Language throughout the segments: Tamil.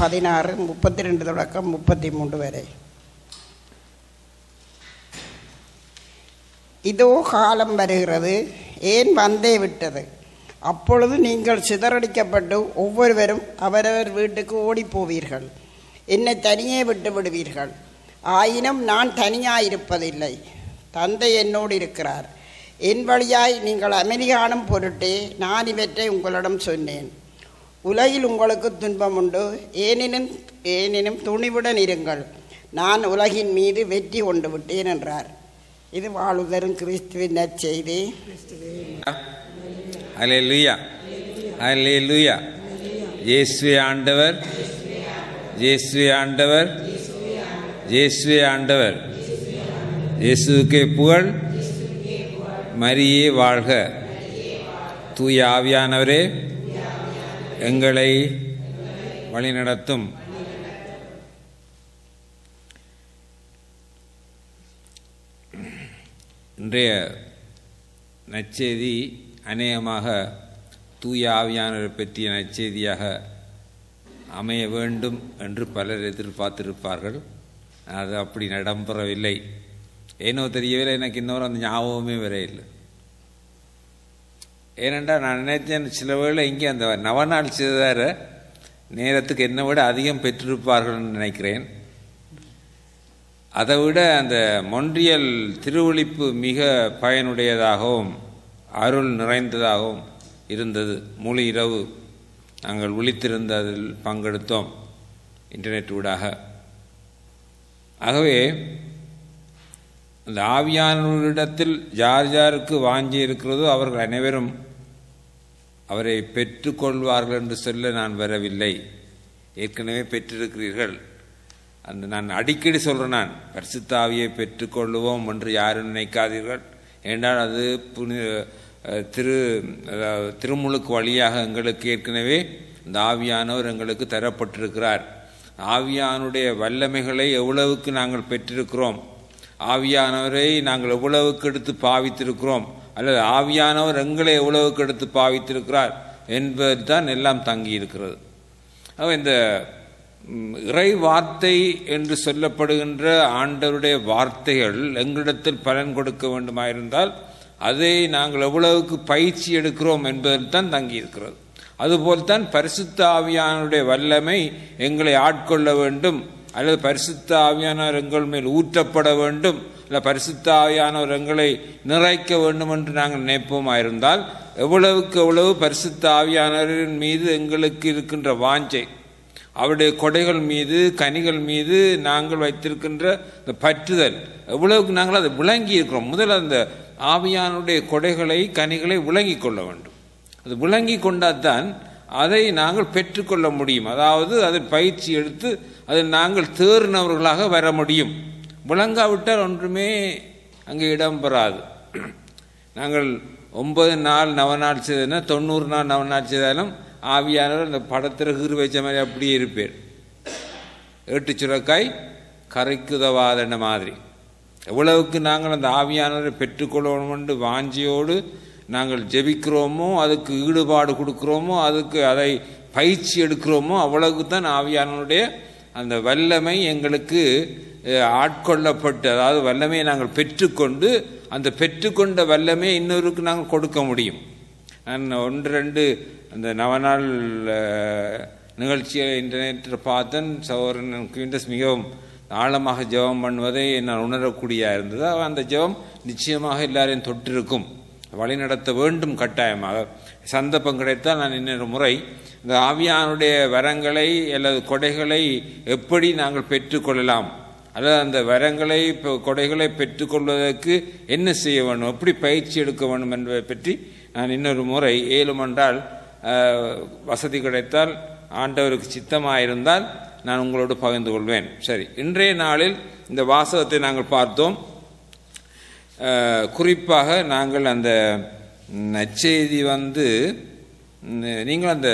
பதினாறு முப்பத்தி ரெண்டு தொடக்கம் முப்பத்தி மூன்று வரை இதோ காலம் வருகிறது ஏன் வந்தே விட்டது அப்பொழுது நீங்கள் சிதறடிக்கப்பட்டு ஒவ்வொருவரும் அவரவர் வீட்டுக்கு ஓடிப் போவீர்கள் என்னை தனியே விட்டு விடுவீர்கள் ஆயினும் நான் தனியாயிருப்பதில்லை தந்தை என்னோடு இருக்கிறார் என் வழியாய் நீங்கள் அமைதி காணும் பொருட்டே நான் இவற்றை உங்களிடம் சொன்னேன் உலகில் உங்களுக்கு துன்பம் உண்டு ஏனினும் ஏனினும் துணிவுடன் இருங்கள் நான் உலகின் மீது வெற்றி கொண்டு விட்டேன் என்றார் இது வாழுதரும் கிறிஸ்துவின் நற்செய்தி அலையலுயா அலையலுயா இயேசுவே ஆண்டவர் இயேசுவே ஆண்டவர் இயேசுவே ஆண்டவர் இயேசுவுக்கே புகழ் மரியே வாழ்க தூய ஆவியானவரே எங்களை வழிநடத்தும் இன்றைய நற்செய்தி அநேகமாக தூய ஆவியானவரை பற்றிய நற்செய்தியாக அமைய வேண்டும் என்று பலர் எதிர்பார்த்திருப்பார்கள் அது அப்படி இடம்பெறவில்லை ஏனோ தெரியவில்லை எனக்கு இன்னொரு அந்த ஞாபகமே வரையில்லை ஏனென்றால் நான் நினைத்தேன் சில வேளை இங்கே அந்த நவநாள் சிதார நேரத்துக்கு என்னை விட அதிகம் பெற்றிருப்பார்கள் நினைக்கிறேன் அதை விட அந்த மொன்றியல் திருவொழிப்பு மிக பயனுடையதாகவும் அருள் நிறைந்ததாகவும் இருந்தது முழு இரவு நாங்கள் விழித்திருந்த அதில் பங்கெடுத்தோம் இன்டர்நெட் ஊடாக ஆகவே அந்த ஆவியானவரிடத்தில் யார் யாருக்கு வாஞ்சி இருக்கிறதோ அவர்கள் அனைவரும் அவரை பெற்றுக்கொள்வார்கள் என்று சொல்ல நான் வரவில்லை ஏற்கனவே பெற்றிருக்கிறீர்கள் அந்த நான் அடிக்கடி சொல்கிறேன் நான் பரிசுத்த ஆவியை பெற்றுக்கொள்ளுவோம் என்று யாரும் நினைக்காதீர்கள் ஏனால் அது புனி திரு திருமுழுக்கு வழியாக எங்களுக்கு ஏற்கனவே இந்த ஆவியானவர் எங்களுக்கு தரப்பட்டிருக்கிறார் ஆவியானுடைய வல்லமைகளை எவ்வளவுக்கு நாங்கள் பெற்றிருக்கிறோம் ஆவியானவரை நாங்கள் எவ்வளவுக்கு எடுத்து பாவித்திருக்கிறோம் அல்லது ஆவியானவர் எங்களை எவ்வளவுக்கு எடுத்து பாவித்திருக்கிறார் என்பது தான் எல்லாம் தங்கி இருக்கிறது ஆக இந்த இறை வார்த்தை என்று சொல்லப்படுகின்ற ஆண்டவருடைய வார்த்தைகள் எங்களிடத்தில் பலன் கொடுக்க வேண்டுமாயிருந்தால் அதை நாங்கள் எவ்வளவுக்கு பயிற்சி எடுக்கிறோம் என்பதில் தான் தங்கி இருக்கிறது அதுபோல் தான் பரிசுத்த ஆவியானுடைய வல்லமை எங்களை ஆட்கொள்ள வேண்டும் அல்லது பரிசுத்த ஆவியானவர் எங்கள் மேல் ஊற்றப்பட வேண்டும் இல்லை பரிசுத்த ஆவியானவர் எங்களை நிறைக்க வேண்டும் என்று நாங்கள் நினைப்போமாயிருந்தால் எவ்வளவுக்கு எவ்வளவு பரிசுத்த ஆவியானவரின் மீது எங்களுக்கு இருக்கின்ற வாஞ்சை அவருடைய கொடைகள் மீது கனிகள் மீது நாங்கள் வைத்திருக்கின்ற இந்த பற்றுதல் எவ்வளவுக்கு நாங்கள் அதை விளங்கி இருக்கிறோம் முதல்ல அந்த ஆவியானுடைய கொடைகளை கனிகளை விளங்கி கொள்ள வேண்டும் அது விளங்கி கொண்டால்தான் அதை நாங்கள் பெற்றுக்கொள்ள முடியும் அதாவது அதில் பயிற்சி எடுத்து அதில் நாங்கள் தேறினவர்களாக வர முடியும் விளங்காவிட்டால் ஒன்றுமே அங்கே இடம்பெறாது நாங்கள் ஒன்பது நாள் நவநாள் செய்தனா தொண்ணூறு நாள் நவநாள் செய்தாலும் ஆவியானவர் அந்த படத்தில் கீறு வச்ச மாதிரி அப்படியே இருப்பேர் ஏட்டு சுரக்காய் கரைக்குதவாதன மாதிரி எவ்வளவுக்கு நாங்கள் அந்த ஆவியானவரை பெற்றுக்கொள்ளணும் என்று வாஞ்சியோடு நாங்கள் ஜெபிக்கிறோமோ அதுக்கு ஈடுபாடு கொடுக்குறோமோ அதுக்கு அதை பயிற்சி எடுக்கிறோமோ அவ்வளவுக்கு தான் ஆவியானவருடைய அந்த வல்லமை எங்களுக்கு ஆட்கொள்ளப்பட்டு அதாவது வல்லமையை நாங்கள் பெற்றுக்கொண்டு அந்த பெற்றுக்கொண்ட வல்லமையை இன்னொருக்கு நாங்கள் கொடுக்க முடியும் நான் ஒன்று ரெண்டு அந்த நவநாள் நிகழ்ச்சியை இன்டர்நெட்டில் பார்த்தேன் சௌரன் குவிண்டஸ் மிகவும் ஆழமாக ஜெபம் பண்ணுவதை நான் உணரக்கூடிய இருந்தது அந்த ஜெபம் நிச்சயமாக எல்லாரையும் தொட்டிருக்கும் வழிநடத்த வேண்டும் கட்டாயமாக சந்தர்ப்பம் கிடைத்தால் நான் இன்னொரு முறை இந்த ஆவியானுடைய வரங்களை அல்லது கொடைகளை எப்படி நாங்கள் பெற்றுக்கொள்ளலாம் அல்லது அந்த வரங்களை கொடைகளை பெற்றுக்கொள்வதற்கு என்ன செய்ய வேண்டும் எப்படி பயிற்சி எடுக்க வேண்டும் என்பதை பற்றி நான் இன்னொரு முறை ஏழுமென்றால் வசதி கிடைத்தால் ஆண்டவருக்கு சித்தமாயிருந்தால் நான் உங்களோடு பகிர்ந்து கொள்வேன் சரி இன்றைய நாளில் இந்த வாசகத்தை நாங்கள் பார்த்தோம் குறிப்பாக நாங்கள் அந்த நற்செய்தி வந்து நீங்கள் அந்த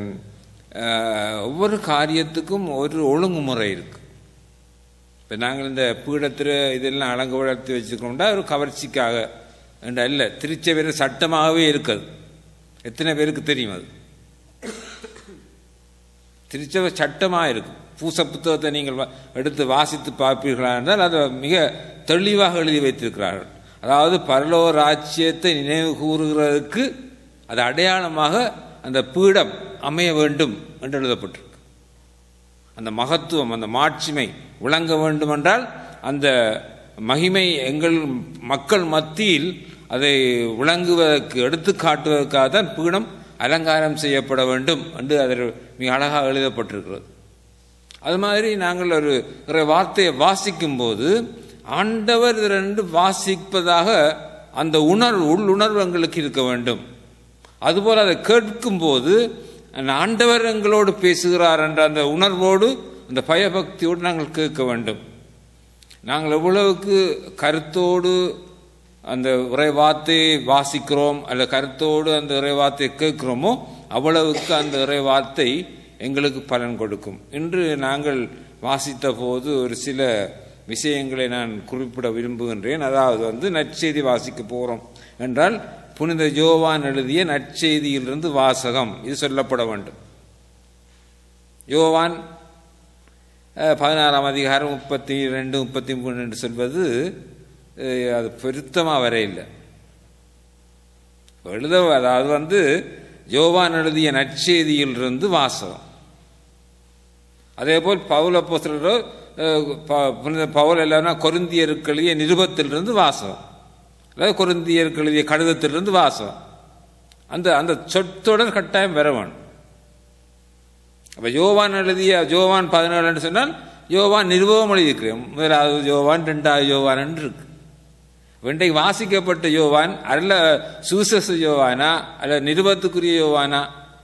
ஒவ்வொரு காரியத்துக்கும் ஒரு ஒழுங்குமுறை இருக்கு இப்போ நாங்கள் இந்த பீடத்தில் இதெல்லாம் அலங்கு வளர்த்து வச்சுக்கோண்டா ஒரு கவர்ச்சிக்காக என்ற அல்ல திருச்செவிர சட்டமாகவே இருக்குது எத்தனை பேருக்கு தெரியும் அது திருச்சபை சட்டமாக இருக்கும் பூச புத்தகத்தை நீங்கள் வா- எடுத்து வாசித்து பார்ப்பீர்களா என்றால் அதை மிக தெளிவாக எழுதி வைத்திருக்கிறார்கள் அதாவது பரலோக ராஜ்யத்தை நினைவு கூறுகிறதுக்கு அது அடையாளமாக அந்த பீடம் அமைய வேண்டும் என்று எழுதப்பட்டிருக்கு அந்த மகத்துவம் அந்த மாட்சிமை விளங்க வேண்டுமென்றால் அந்த மகிமை எங்கள் மக்கள் மத்தியில் அதை விளங்குவதற்கு எடுத்து காட்டுவதற்காக தான் பீடம் அலங்காரம் செய்யப்பட வேண்டும் என்று அதில் மிக அழகாக எழுதப்பட்டிருக்கிறது அது மாதிரி நாங்கள் ஒரு ஒரு வார்த்தையை வாசிக்கும் போது ஆண்டவர் ரெண்டு வாசிப்பதாக அந்த உணர்வு உள்ளுணர்வு எங்களுக்கு இருக்க வேண்டும் அதுபோல் அதை கேட்கும்போது அந்த ஆண்டவர் எங்களோடு பேசுகிறார் என்ற அந்த உணர்வோடு அந்த பயபக்தியோடு நாங்கள் கேட்க வேண்டும் நாங்கள் எவ்வளவுக்கு கருத்தோடு அந்த உரை வார்த்தையை வாசிக்கிறோம் அல்ல கருத்தோடு அந்த உரை வார்த்தையை கேட்கிறோமோ அவ்வளவுக்கு அந்த உரை வார்த்தை எங்களுக்கு பலன் கொடுக்கும் இன்று நாங்கள் வாசித்த போது ஒரு சில விஷயங்களை நான் குறிப்பிட விரும்புகின்றேன் அதாவது வந்து நற்செய்தி வாசிக்க போகிறோம் என்றால் புனித ஜோவான் எழுதிய நற்செய்தியிலிருந்து வாசகம் இது சொல்லப்பட வேண்டும் யோவான் அஹ், பதினாறாம் அதிகாரம் முப்பத்தி ரெண்டு முப்பத்தி மூணு என்று சொல்வது அஹ், அது பொருத்தமாக வரையில்லை எழுத அதாவது வந்து யோவான் எழுதிய நற்செய்தியிலிருந்து வாசகம் அதேபோல் பவுல் அப்போஸ்தலரோ அஹ், ப- புனித பவுல் எல்லாம்னா கொருந்தியருக்கு எழுதிய நிருபத்திலிருந்து வாசகம் அதாவது கொருந்தியருக்கு எழுதிய கடிதத்திலிருந்து வாசகம் அந்த அந்த சொற்றொடர் கட்டாயம் வர வேணும் அப்ப யோவான் எழுதிய ஜோவான் பதினேழுன்னு சொன்னால் யோவான் நிருபம் எழுதியிருக்கிறேன் முதலாவது யோவான் ரெண்டாவது யோவான் இருக்கு இன்றைக்கு வாசிக்கப்பட்ட யோவான் அல்ல சூசஸ் யோவானா அல்ல நிருபத்துக்குரிய யோவானா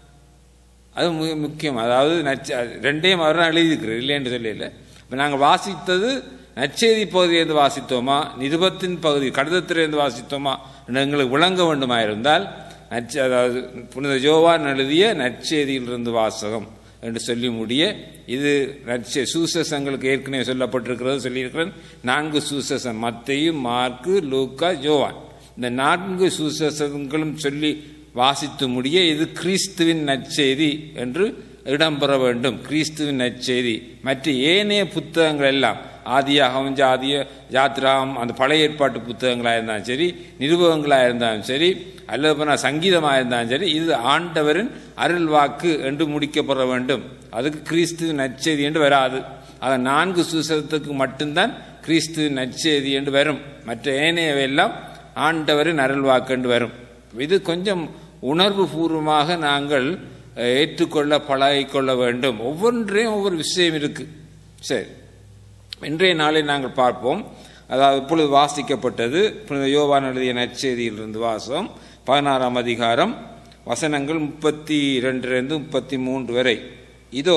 அது மிக முக்கியம் அதாவது நச்ச ரெண்டையும் அவர் தான் எழுதியிருக்கிறார் இல்லைன்னு சொல்லல இப்போ நாங்கள் வாசித்தது நச்செய்தி பகுதியிலிருந்து வாசித்தோமா நிருபத்தின் பகுதி கடிதத்திலிருந்து வாசித்தோமா என்று எங்களுக்கு விளங்க வேண்டுமாயிருந்தால் நச்ச அதாவது புனித ஜோவான் எழுதிய நற்செய்தியிலிருந்து வாசகம் என்று சொல்லி முடிய இது நற்செ சூசசங்களுக்கு ஏற்கனவே சொல்லப்பட்டிருக்கிறது சொல்லியிருக்கிறேன் நான்கு சூசசம் மத்தையும் மார்க்கு லூக்கா ஜோவான் இந்த நான்கு சூசசங்களும் சொல்லி வாசித்து முடிய இது கிறிஸ்துவின் நற்செய்தி என்று இடம்பெற வேண்டும் கிறிஸ்துவின் நற்செய்தி மற்ற ஏனைய புத்தகங்கள் எல்லாம் ஆதியாகவும் ஜாதிய ஜாத்ராம் அந்த பழைய ஏற்பாட்டு புத்தகங்களாக இருந்தாலும் சரி நிருபங்களாக இருந்தாலும் சரி அல்லது போனா சங்கீதமாக இருந்தாலும் சரி இது ஆண்டவரின் அருள் வாக்கு என்று முடிக்கப்பட வேண்டும் அதுக்கு கிறிஸ்துவின் நற்செய்தி என்று வராது அது நான்கு சுசத்துக்கு மட்டும்தான் கிறிஸ்துவின் நற்செய்தி என்று வரும் மற்ற ஏனையவையெல்லாம் ஆண்டவரின் அருள் வாக்கு என்று வரும் இது கொஞ்சம் உணர்வு பூர்வமாக நாங்கள் அஹ், ஏற்றுக்கொள்ள பழகிக்கொள்ள வேண்டும் ஒவ்வொன்றையும் ஒவ்வொரு விஷயம் இருக்கு சரி இன்றைய நாளில் நாங்கள் பார்ப்போம் அதாவது இப்பொழுது வாசிக்கப்பட்டது புனித யோவான் எழுதிய நற்செய்தியிலிருந்து வாசம் பதினாறாம் அதிகாரம் வசனங்கள் முப்பத்தி ரெண்டிலிருந்து முப்பத்தி மூன்று வரை இதோ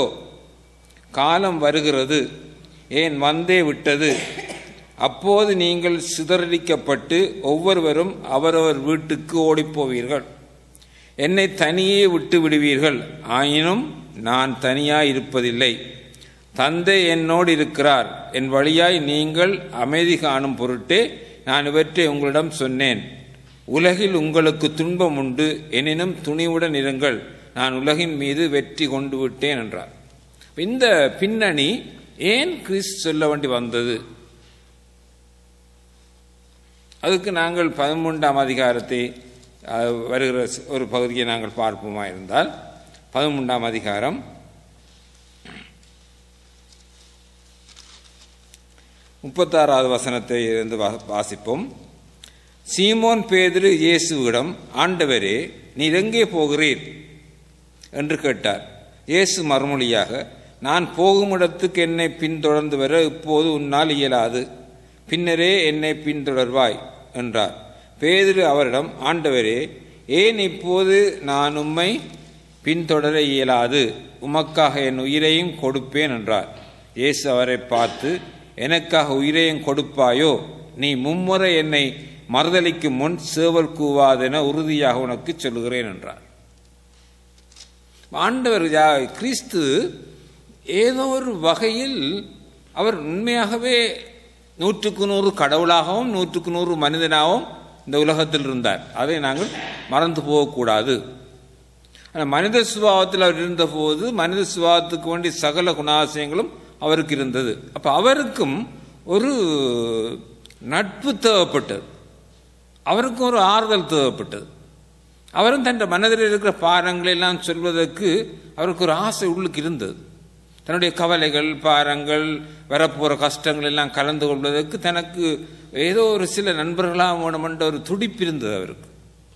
காலம் வருகிறது ஏன் வந்தே விட்டது அப்போது நீங்கள் சிதறடிக்கப்பட்டு ஒவ்வொருவரும் அவரவர் வீட்டுக்கு ஓடிப்போவீர்கள் என்னை தனியே விட்டு விடுவீர்கள் ஆயினும் நான் தனியாய் இருப்பதில்லை தந்தை என்னோடு இருக்கிறார் என் வழியாய் நீங்கள் அமைதி காணும் பொருட்டே நான் இவற்றை உங்களிடம் சொன்னேன் உலகில் உங்களுக்கு துன்பம் உண்டு எனினும் துணிவுடன் இருங்கள் நான் உலகின் மீது வெற்றி கொண்டு விட்டேன் என்றார் இந்த பின்னணி ஏன் கிறிஸ்து சொல்ல வேண்டி வந்தது அதுக்கு நாங்கள் பதிமூன்றாம் அதிகாரத்தை அஹ், வருகிற ஒரு பகுதியை நாங்கள் பார்ப்போமா இருந்தால் பதிமூன்றாம் அதிகாரம் முப்பத்தாறாவது வசனத்தை இருந்து வா- வாசிப்போம் சீமோன் பேதுரு இயேசுவிடம் ஆண்டவரே நீர் எங்கே போகிறீர் என்று கேட்டார் இயேசு மறுமொழியாக நான் போகும் இடத்துக்கு என்னை பின்தொடர்ந்து வர இப்போது உன்னால் இயலாது பின்னரே என்னை பின்தொடர்வாய் என்றார் பேதுரு அவரிடம் ஆண்டவரே ஏன் இப்போது நான் உம்மை பின்தொடர இயலாது உமக்காக என் உயிரையும் கொடுப்பேன் என்றார் இயேசு அவரை பார்த்து எனக்காக உயிரையும் கொடுப்பாயோ நீ மும்முறை என்னை மறுதலிக்கும் முன் சேவல் கூவாதென உறுதியாக உனக்கு சொல்கிறேன் என்றார் ஆண்டவர் யா- கிறிஸ்து ஏதோ ஒரு வகையில் அவர் உண்மையாகவே நூற்றுக்கு நூறு கடவுளாகவும் நூற்றுக்கு நூறு மனிதனாகவும் இந்த உலகத்தில் இருந்தார் அதை நாங்கள் மறந்து போகக்கூடாது ஆனால் மனித சுபாவத்தில் அவர் இருந்தபோது மனித சுபாவத்துக்கு வேண்டிய சகல குணாசியங்களும் அவருக்கு இருந்தது அப்ப அவருக்கும் ஒரு நட்பு தேவைப்பட்டது அவருக்கும் ஒரு ஆறுதல் தேவைப்பட்டது அவரும் தன் மனதில் இருக்கிற பாரங்களை எல்லாம் சொல்வதற்கு அவருக்கு ஒரு ஆசை உள்ளுக்கு இருந்தது தன்னுடைய கவலைகள் பாரங்கள் வரப்போகிற கஷ்டங்கள் எல்லாம் கலந்து கொள்வதற்கு தனக்கு ஏதோ ஒரு சில நண்பர்களாக வேணுமென்ற ஒரு துடிப்பு இருந்தது அவருக்கு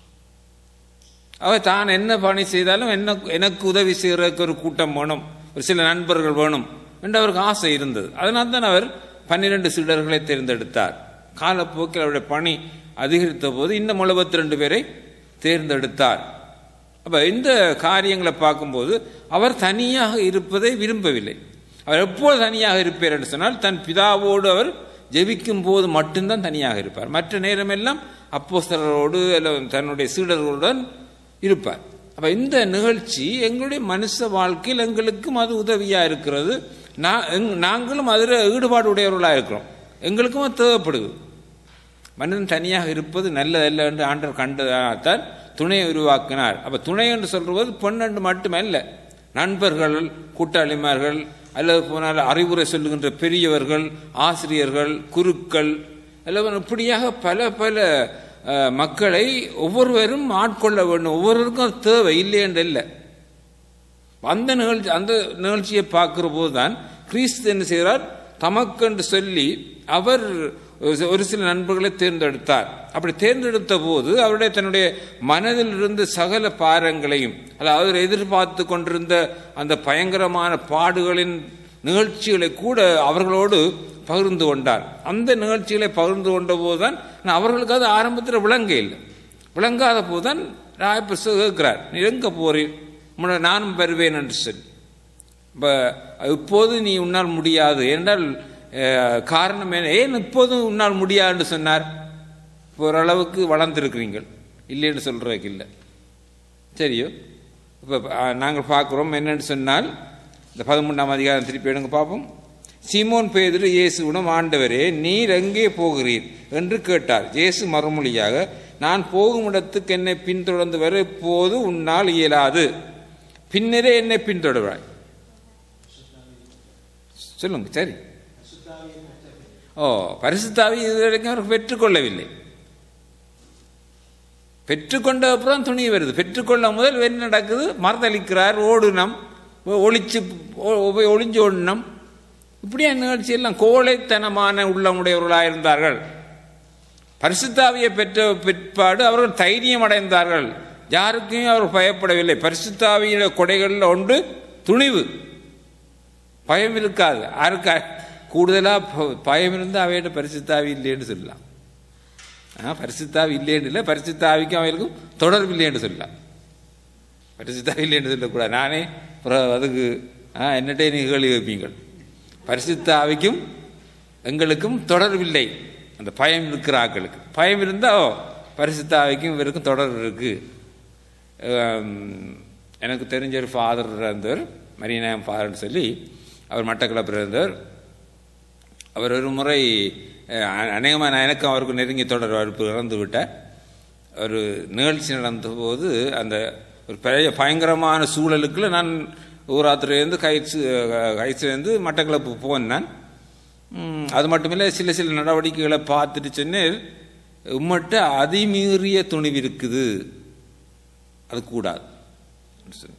அவர் தான் என்ன பணி செய்தாலும் என்ன எனக்கு உதவி செய்கிறதுக்கு ஒரு கூட்டம் வேணும் ஒரு சில நண்பர்கள் வேணும் என்று அவருக்கு ஆசை இருந்தது அதனால் தான் அவர் பன்னிரண்டு சீடர்களை தேர்ந்தெடுத்தார் காலப்போக்கில் அவருடைய பணி அதிகரித்த போது இன்னும் எழுபத்தி ரெண்டு பேரை தேர்ந்தெடுத்தார் அப்ப இந்த காரியங்களை பார்க்கும்போது அவர் தனியாக இருப்பதை விரும்பவில்லை அவர் எப்போது தனியாக இருப்பார் என்று சொன்னால் தன் பிதாவோடு அவர் ஜெபிக்கும் போது மட்டும்தான் தனியாக இருப்பார் மற்ற நேரமெல்லாம் அப்போஸ்தலரோடு அல்ல தன்னுடைய சீடர்களுடன் இருப்பார் அப்ப இந்த நிகழ்ச்சி எங்களுடைய மனுஷ வாழ்க்கையில் எங்களுக்கும் அது உதவியா இருக்கிறது நா- எங்- நாங்களும் அதில் ஈடுபாடு உடையவர்களாக இருக்கிறோம் எங்களுக்கும் அது தேவைப்படுது மனிதன் தனியாக இருப்பது நல்லதல்ல என்று ஆண்டவர் கண்டதான் துணையை உருவாக்கினார் அப்ப துணை என்று சொல்றது பெண் என்று மட்டுமல்ல நண்பர்கள் கூட்டாளிமார்கள் அல்லது போனால் அறிவுரை சொல்லுகின்ற பெரியவர்கள் ஆசிரியர்கள் குருக்கள் அல்லது இப்படியாக பல பல அஹ், மக்களை ஒவ்வொருவரும் ஆட்கொள்ள வேண்டும் ஒவ்வொருவருக்கும் அது தேவை இல்லை என்று இல்லை அந்த நிகழ்ச்சி அந்த நிகழ்ச்சியை பார்க்கிற போதுதான் கிறிஸ்து என்ன செய்கிறார் தமக்கென்று சொல்லி அவர் ஒரு- ஒரு சில நண்பர்களை தேர்ந்தெடுத்தார் அப்படி தேர்ந்தெடுத்த போது அவருடைய தன்னுடைய மனதில் இருந்த சகல பாரங்களையும் அல்ல அவர் எதிர்பார்த்து கொண்டிருந்த அந்த பயங்கரமான பாடுகளின் நிகழ்ச்சிகளை கூட அவர்களோடு பகிர்ந்து கொண்டார் அந்த நிகழ்ச்சிகளை பகிர்ந்து கொண்ட போதுதான் நான் அவர்களுக்கு அது ஆரம்பத்தில் விளங்க இல்லை விளங்காத போதுதான் ராயப்பிரசு கேட்கிறார் நீ எங்க போறீர் முன்ன நானும் வருவேன் என்று சொல்லி இப்ப இப்போது நீ உன்னால் முடியாது என்றால் அஹ், காரணம் என்ன ஏன் இப்போதும் உன்னால் முடியாதுன்னு சொன்னார் இப்போ ஓரளவுக்கு வளர்ந்துருக்கிறீங்கள் இல்லைன்னு சொல்றதுக்கு இல்லை சரியோ இப்போ நாங்கள் பார்க்குறோம் என்னன்னு சொன்னால் இந்த பதிமூன்றாம் அதிகாரம் திருப்பி எடுங்க பார்ப்போம் சீமோன் பேதுரு இயேசுவிடம் ஆண்டவரே நீர் எங்கே போகிறீர் என்று கேட்டார் இயேசு மறுமொழியாக நான் போகும் இடத்துக்கு என்னை பின்தொடர்ந்து வர இப்போது உன்னால் இயலாது பின்னரே என்னை பின்தொடர்வாய் சொல்லுங்க சரி ஓ பரிசுத்தாவி இதுவரைக்கும் அவர் பெற்றுக்கொள்ளவில்லை பெற்றுக்கொண்ட அப்புறம் துணி வருது பெற்றுக்கொள்ள முதல் என்ன நடக்குது மறுதளிக்கிறார் ஓடுனம் ஒளிச்சு ஒ- போய் ஒளிஞ்சு ஓடினம் இப்படியா நிகழ்ச்சி எல்லாம் கோழைத்தனமான உள்ளமுடையவர்களாக இருந்தார்கள் பரிசுத்தாவியை பெற்ற பிற்பாடு அவர்கள் தைரியம் அடைந்தார்கள் யாருக்கும் அவர் பயப்படவில்லை பரிசுத்தாவிய கொடைகளில் ஒன்று துணிவு பயம் இருக்காது யாருக்கா கூடுதலாக ப- பயம் இருந்தால் அவையிட்ட பரிசுத்தாவி இல்லைன்னு சொல்லலாம் ஆ, பரிசுத்தாவி இல்லைன்னு இல்லை பரிசுத்தாவிக்கும் அவைகளுக்கும் தொடர்பு இல்லைன்னு சொல்லலாம் பரிசுத்தாவி இல்லைன்னு சொல்லக்கூடாது நானே அப்புறம் அதுக்கு ஆ, என்னட்டே நீ கேள்வி வைப்பீங்கள் பரிசுத்தாவிக்கும் எங்களுக்கும் தொடர்பில்லை அந்த பயம் இருக்கிற ஆட்களுக்கு பயம் இருந்தால் பரிசுத்தாவிக்கும் இவருக்கும் தொடர்பு இருக்கு ஆம், எனக்கு தெரிஞ்ச ஒரு ஃபாதர் இருந்தவர் மரியநாயம் ஃபாதர்னு சொல்லி அவர் மட்டக்களப்பில் இருந்தவர் அவர் ஒரு முறை அஹ், அநேகமாக நான் எனக்கும் அவருக்கு நெருங்கி தொடர் அவர் இறந்து விட்டார் ஒரு நிகழ்ச்சி நடந்தபோது அந்த ஒரு பெரிய பயங்கரமான சூழலுக்குள்ள நான் ஊராத்திரிலேருந்து கைச்சு கைச்சிலேருந்து மட்டக்களப்பு போனேன் நான் ம், அது மட்டுமில்லை சில சில நடவடிக்கைகளை பார்த்துட்டு சொன்னேன் உம்மட்ட அதிமீறிய துணிவு இருக்குது அது கூடாது சொன்னேன்.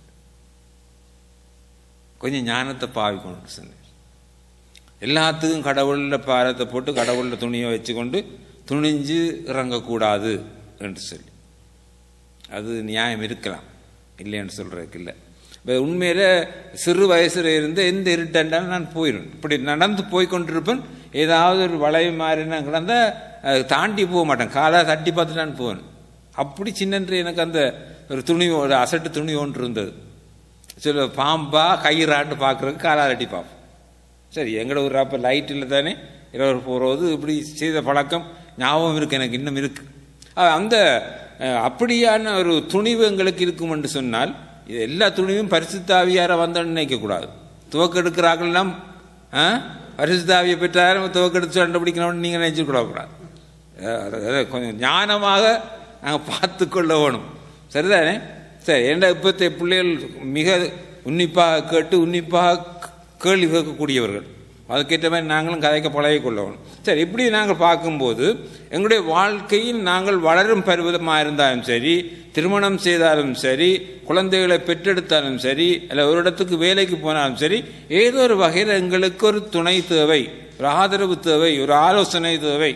கொஞ்சம் ஞானத்தை பாவிக்கணும் சொன்னேன் எல்லாத்துக்கும் கடவுளில் பாரத்தை போட்டு கடவுளில் துணியை வச்சுக்கொண்டு துணிஞ்சு இறங்கக்கூடாது என்று சொல்லி அது நியாயம் இருக்கலாம் இல்லைன்னு சொல்றதுக்கு இல்லை இப்போ உண்மையில சிறு வயசுல இருந்து எந்த இருட்டண்டாலும் நான் போயிடும் இப்படி நடந்து போய் கொண்டிருப்பேன் ஏதாவது ஒரு வளைவு மாதிரி நான் கிடந்தா அஹ், தாண்டி போக மாட்டேன் காலாக தட்டி பார்த்துட்டு நான் போவேன் அப்படி சின்னன்று எனக்கு அந்த ஒரு துணி ஒரு அசட்டு துணி ஒன்று இருந்தது சில பாம்பா கயிறான்னு பார்க்குறதுக்கு காலால் அட்டி பார்ப்போம் சரி எங்களோட ஒரு அப்போ லைட் இல்லை தானே இரவு போகிறது இப்படி செய்த பழக்கம் ஞாபகம் இருக்கு எனக்கு இன்னும் இருக்கு அஹ் அந்த அஹ், அப்படியான ஒரு துணிவு எங்களுக்கு இருக்கும் என்று சொன்னால் இது எல்லா துணிவும் பரிசுத்தாவியார வந்தோன்னு நினைக்கக்கூடாது துவக்கெடுக்கிறார்கள்லாம் ஆ பரிசுத்தாவியை பெற்றாரும் துவக்கெடுத்து கண்டுபிடிக்கணும்னு நீங்கள் நினைச்சுக்கூடாது அதாவது கொஞ்சம் ஞானமாக நாங்கள் பார்த்து கொள்ள வேணும் சரிதானே சரி என்ற இப்போத்தைய பிள்ளைகள் மிக உன்னிப்பாக கேட்டு உன்னிப்பாக கேள்வி கேட்கக்கூடியவர்கள் அதுக்கேற்ற மாதிரி நாங்களும் கதைக்க பழகிக் கொள்ளணும் சரி இப்படி நாங்கள் பார்க்கும்போது எங்களுடைய வாழ்க்கையில் நாங்கள் வளரும் பருவமாக இருந்தாலும் சரி திருமணம் செய்தாலும் சரி குழந்தைகளை பெற்றெடுத்தாலும் சரி இல்லை ஒரு இடத்துக்கு வேலைக்கு போனாலும் சரி ஏதோ ஒரு வகையில் எங்களுக்கு ஒரு துணை தேவை ஒரு ஆதரவு தேவை ஒரு ஆலோசனை தேவை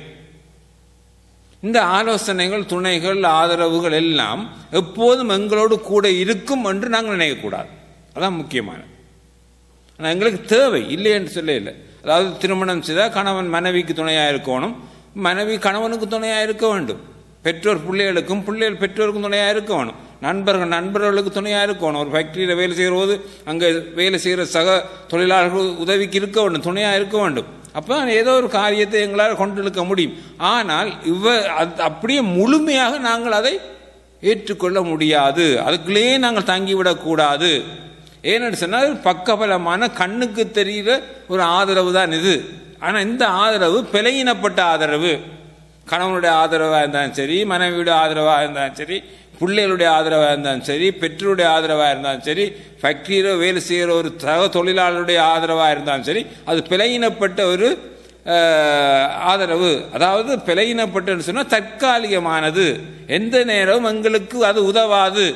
இந்த ஆலோசனைகள் துணைகள் ஆதரவுகள் எல்லாம் எப்போதும் எங்களோடு கூட இருக்கும் என்று நாங்கள் நினைக்கக்கூடாது அதான் முக்கியமானது ஆனால் எங்களுக்கு தேவை இல்லை என்று சொல்ல இல்லை அதாவது திருமணம் செய்தால் கணவன் மனைவிக்கு துணையாக இருக்கணும் மனைவி கணவனுக்கு துணையாக இருக்க வேண்டும் பெற்றோர் பிள்ளைகளுக்கும் பிள்ளைகள் பெற்றோருக்கும் துணையாக இருக்க வேணும் நண்பர்கள் நண்பர்களுக்கு துணையாக இருக்கணும் ஒரு ஃபேக்ட்ரியில் வேலை செய்கிற போது அங்கே வேலை செய்கிற சக தொழிலாளர்கள் உதவிக்கு இருக்க வேண்டும் துணையாக இருக்க வேண்டும் அப்போ ஏதோ ஒரு காரியத்தை எங்களால் கொண்டு இழுக்க முடியும் ஆனால் இவ அது அப்படியே முழுமையாக நாங்கள் அதை ஏற்றுக்கொள்ள முடியாது அதுக்குள்ளேயே நாங்கள் தங்கிவிடக்கூடாது ஏன்னு சொன்னால் பக்கபலமான கண்ணுக்கு தெரிகிற ஒரு ஆதரவு தான் இது ஆனால் இந்த ஆதரவு பிழையினப்பட்ட ஆதரவு கணவனுடைய ஆதரவாக இருந்தாலும் சரி மனைவியுடைய ஆதரவாக இருந்தாலும் சரி பிள்ளைகளுடைய ஆதரவாக இருந்தாலும் சரி பெற்றோருடைய ஆதரவாக இருந்தாலும் சரி ஃபேக்டரியில் வேலை செய்கிற ஒரு சக தொழிலாளருடைய ஆதரவாக இருந்தாலும் சரி அது பிழையினப்பட்ட ஒரு ஆதரவு அதாவது பிழையினப்பட்டுன்னு சொன்னால் தற்காலிகமானது எந்த நேரமும் எங்களுக்கு அது உதவாது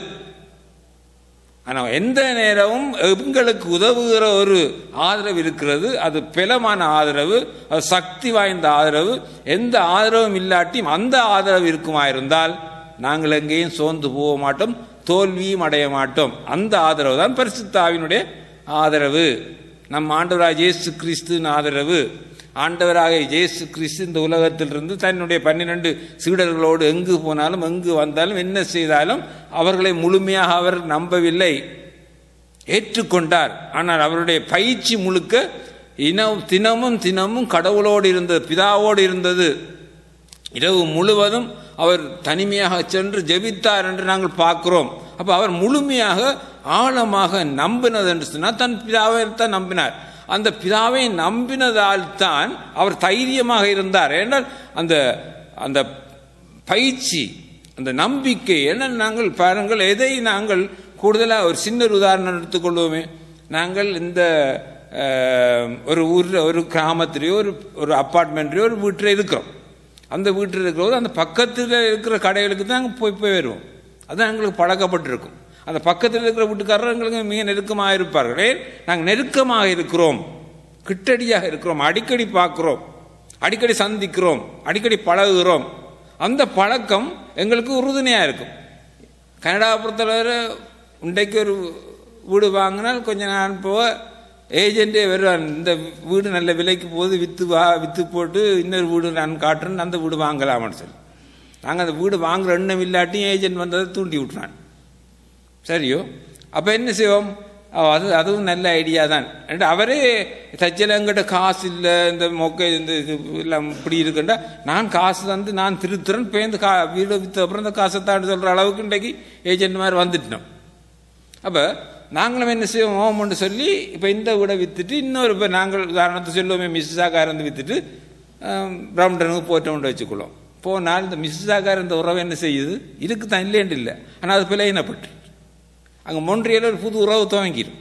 ஆனால் எந்த நேரமும் எங்களுக்கு உதவுகிற ஒரு ஆதரவு இருக்கிறது அது பிலமான ஆதரவு அது சக்தி வாய்ந்த ஆதரவு எந்த ஆதரவும் இல்லாட்டியும் அந்த ஆதரவு இருக்குமா இருந்தால் நாங்கள் எங்கேயும் சோர்ந்து போக மாட்டோம் தோல்வியும் அடைய மாட்டோம் அந்த ஆதரவு தான் பரிசுத்தாவினுடைய ஆதரவு நம் ஆண்டவராக இயேசு கிறிஸ்துவின் ஆதரவு ஆண்டவராக இயேசு கிறிஸ்து இந்த உலகத்திலிருந்து தன்னுடைய பன்னிரண்டு சீடர்களோடு எங்கு போனாலும் எங்கு வந்தாலும் என்ன செய்தாலும் அவர்களை முழுமையாக அவர் நம்பவில்லை ஏற்றுக்கொண்டார் ஆனால் அவருடைய பயிற்சி முழுக்க இனம் தினமும் தினமும் கடவுளோடு இருந்தது பிதாவோடு இருந்தது இரவு முழுவதும் அவர் தனிமையாக சென்று ஜெபித்தார் என்று நாங்கள் பார்க்கிறோம் அப்போ அவர் முழுமையாக ஆழமாக நம்பினது என்று சொன்னால் தன் பிதாவை தான் நம்பினார் அந்த பிதாவை நம்பினதால் தான் அவர் தைரியமாக இருந்தார் ஏன்னால் அந்த அந்த பயிற்சி அந்த நம்பிக்கை என்ன நாங்கள் பாருங்கள் எதை நாங்கள் கூடுதலாக ஒரு சின்ன உதாரணம் எடுத்துக்கொள்வோமே நாங்கள் இந்த ஒரு ஊரில் ஒரு கிராமத்திலேயோ ஒரு ஒரு அப்பார்ட்மெண்ட்லேயோ ஒரு வீட்டில் இருக்கிறோம் அந்த வீட்டில் இருக்கிறோம் அந்த பக்கத்தில் இருக்கிற கடைகளுக்கு தான் போய் போய் வருவோம் அதுதான் எங்களுக்கு பழக்கப்பட்டிருக்கும் அந்த பக்கத்தில் இருக்கிற வீட்டுக்காரர் எங்களுக்கு மிக நெருக்கமாக இருப்பார்களே நாங்கள் நெருக்கமாக இருக்கிறோம் கிட்டடியாக இருக்கிறோம் அடிக்கடி பார்க்குறோம் அடிக்கடி சந்திக்கிறோம் அடிக்கடி பழகுகிறோம் அந்த பழக்கம் எங்களுக்கு உறுதுணையாக இருக்கும் கனடா பொறுத்தளவு இன்றைக்கு ஒரு வீடு வாங்கினால் கொஞ்ச நாள் போக ஏஜென்ட்டே வருவான் இந்த வீடு நல்ல விலைக்கு போகுது விற்று வா விற்று போட்டு இன்னொரு வீடு நான் காட்டுறேன்னு அந்த வீடு வாங்கலாமான்னு சொல்லி நாங்கள் அந்த வீடு வாங்குற எண்ணம் இல்லாட்டியும் ஏஜென்ட் வந்ததை தூண்டி விட்டுறான் சரியோ அப்போ என்ன செய்வோம் அது அதுவும் நல்ல ஐடியா தான் அவரே தச்சல எங்கிட்ட காசு இல்லை இந்த மொக்கை இந்த இது எல்லாம் இப்படி இருக்குண்டா நான் காசு தந்து நான் திருத்துறேன் பேருந்து கா வீடு விற்ற அப்புறம் இந்த காசை தாண்டி சொல்கிற அளவுக்கு இன்றைக்கு ஏஜென்ட் மாதிரி வந்துட்டோம் அப்போ நாங்களும் என்ன செய்வோம் ஓமன்னு சொல்லி இப்போ இந்த வீடை விற்றுட்டு இன்னொரு இப்போ நாங்கள் உதாரணத்தை சொல்லுவோமே மிஸ்ஸாக்காரந்து விற்றுட்டு பிரம்டனுக்கு போட்டோம்னு வச்சுக்கொள்ளும் போனால் இந்த மிஸ்ஸாக்கார இந்த உறவு என்ன செய்யுது இதுக்கு தான் இல்லைன்னு இல்லை ஆனால் அது பிழையினப்பட்டு அங்கே மொன்றியில் ஒரு புது உறவு துவங்கிடும்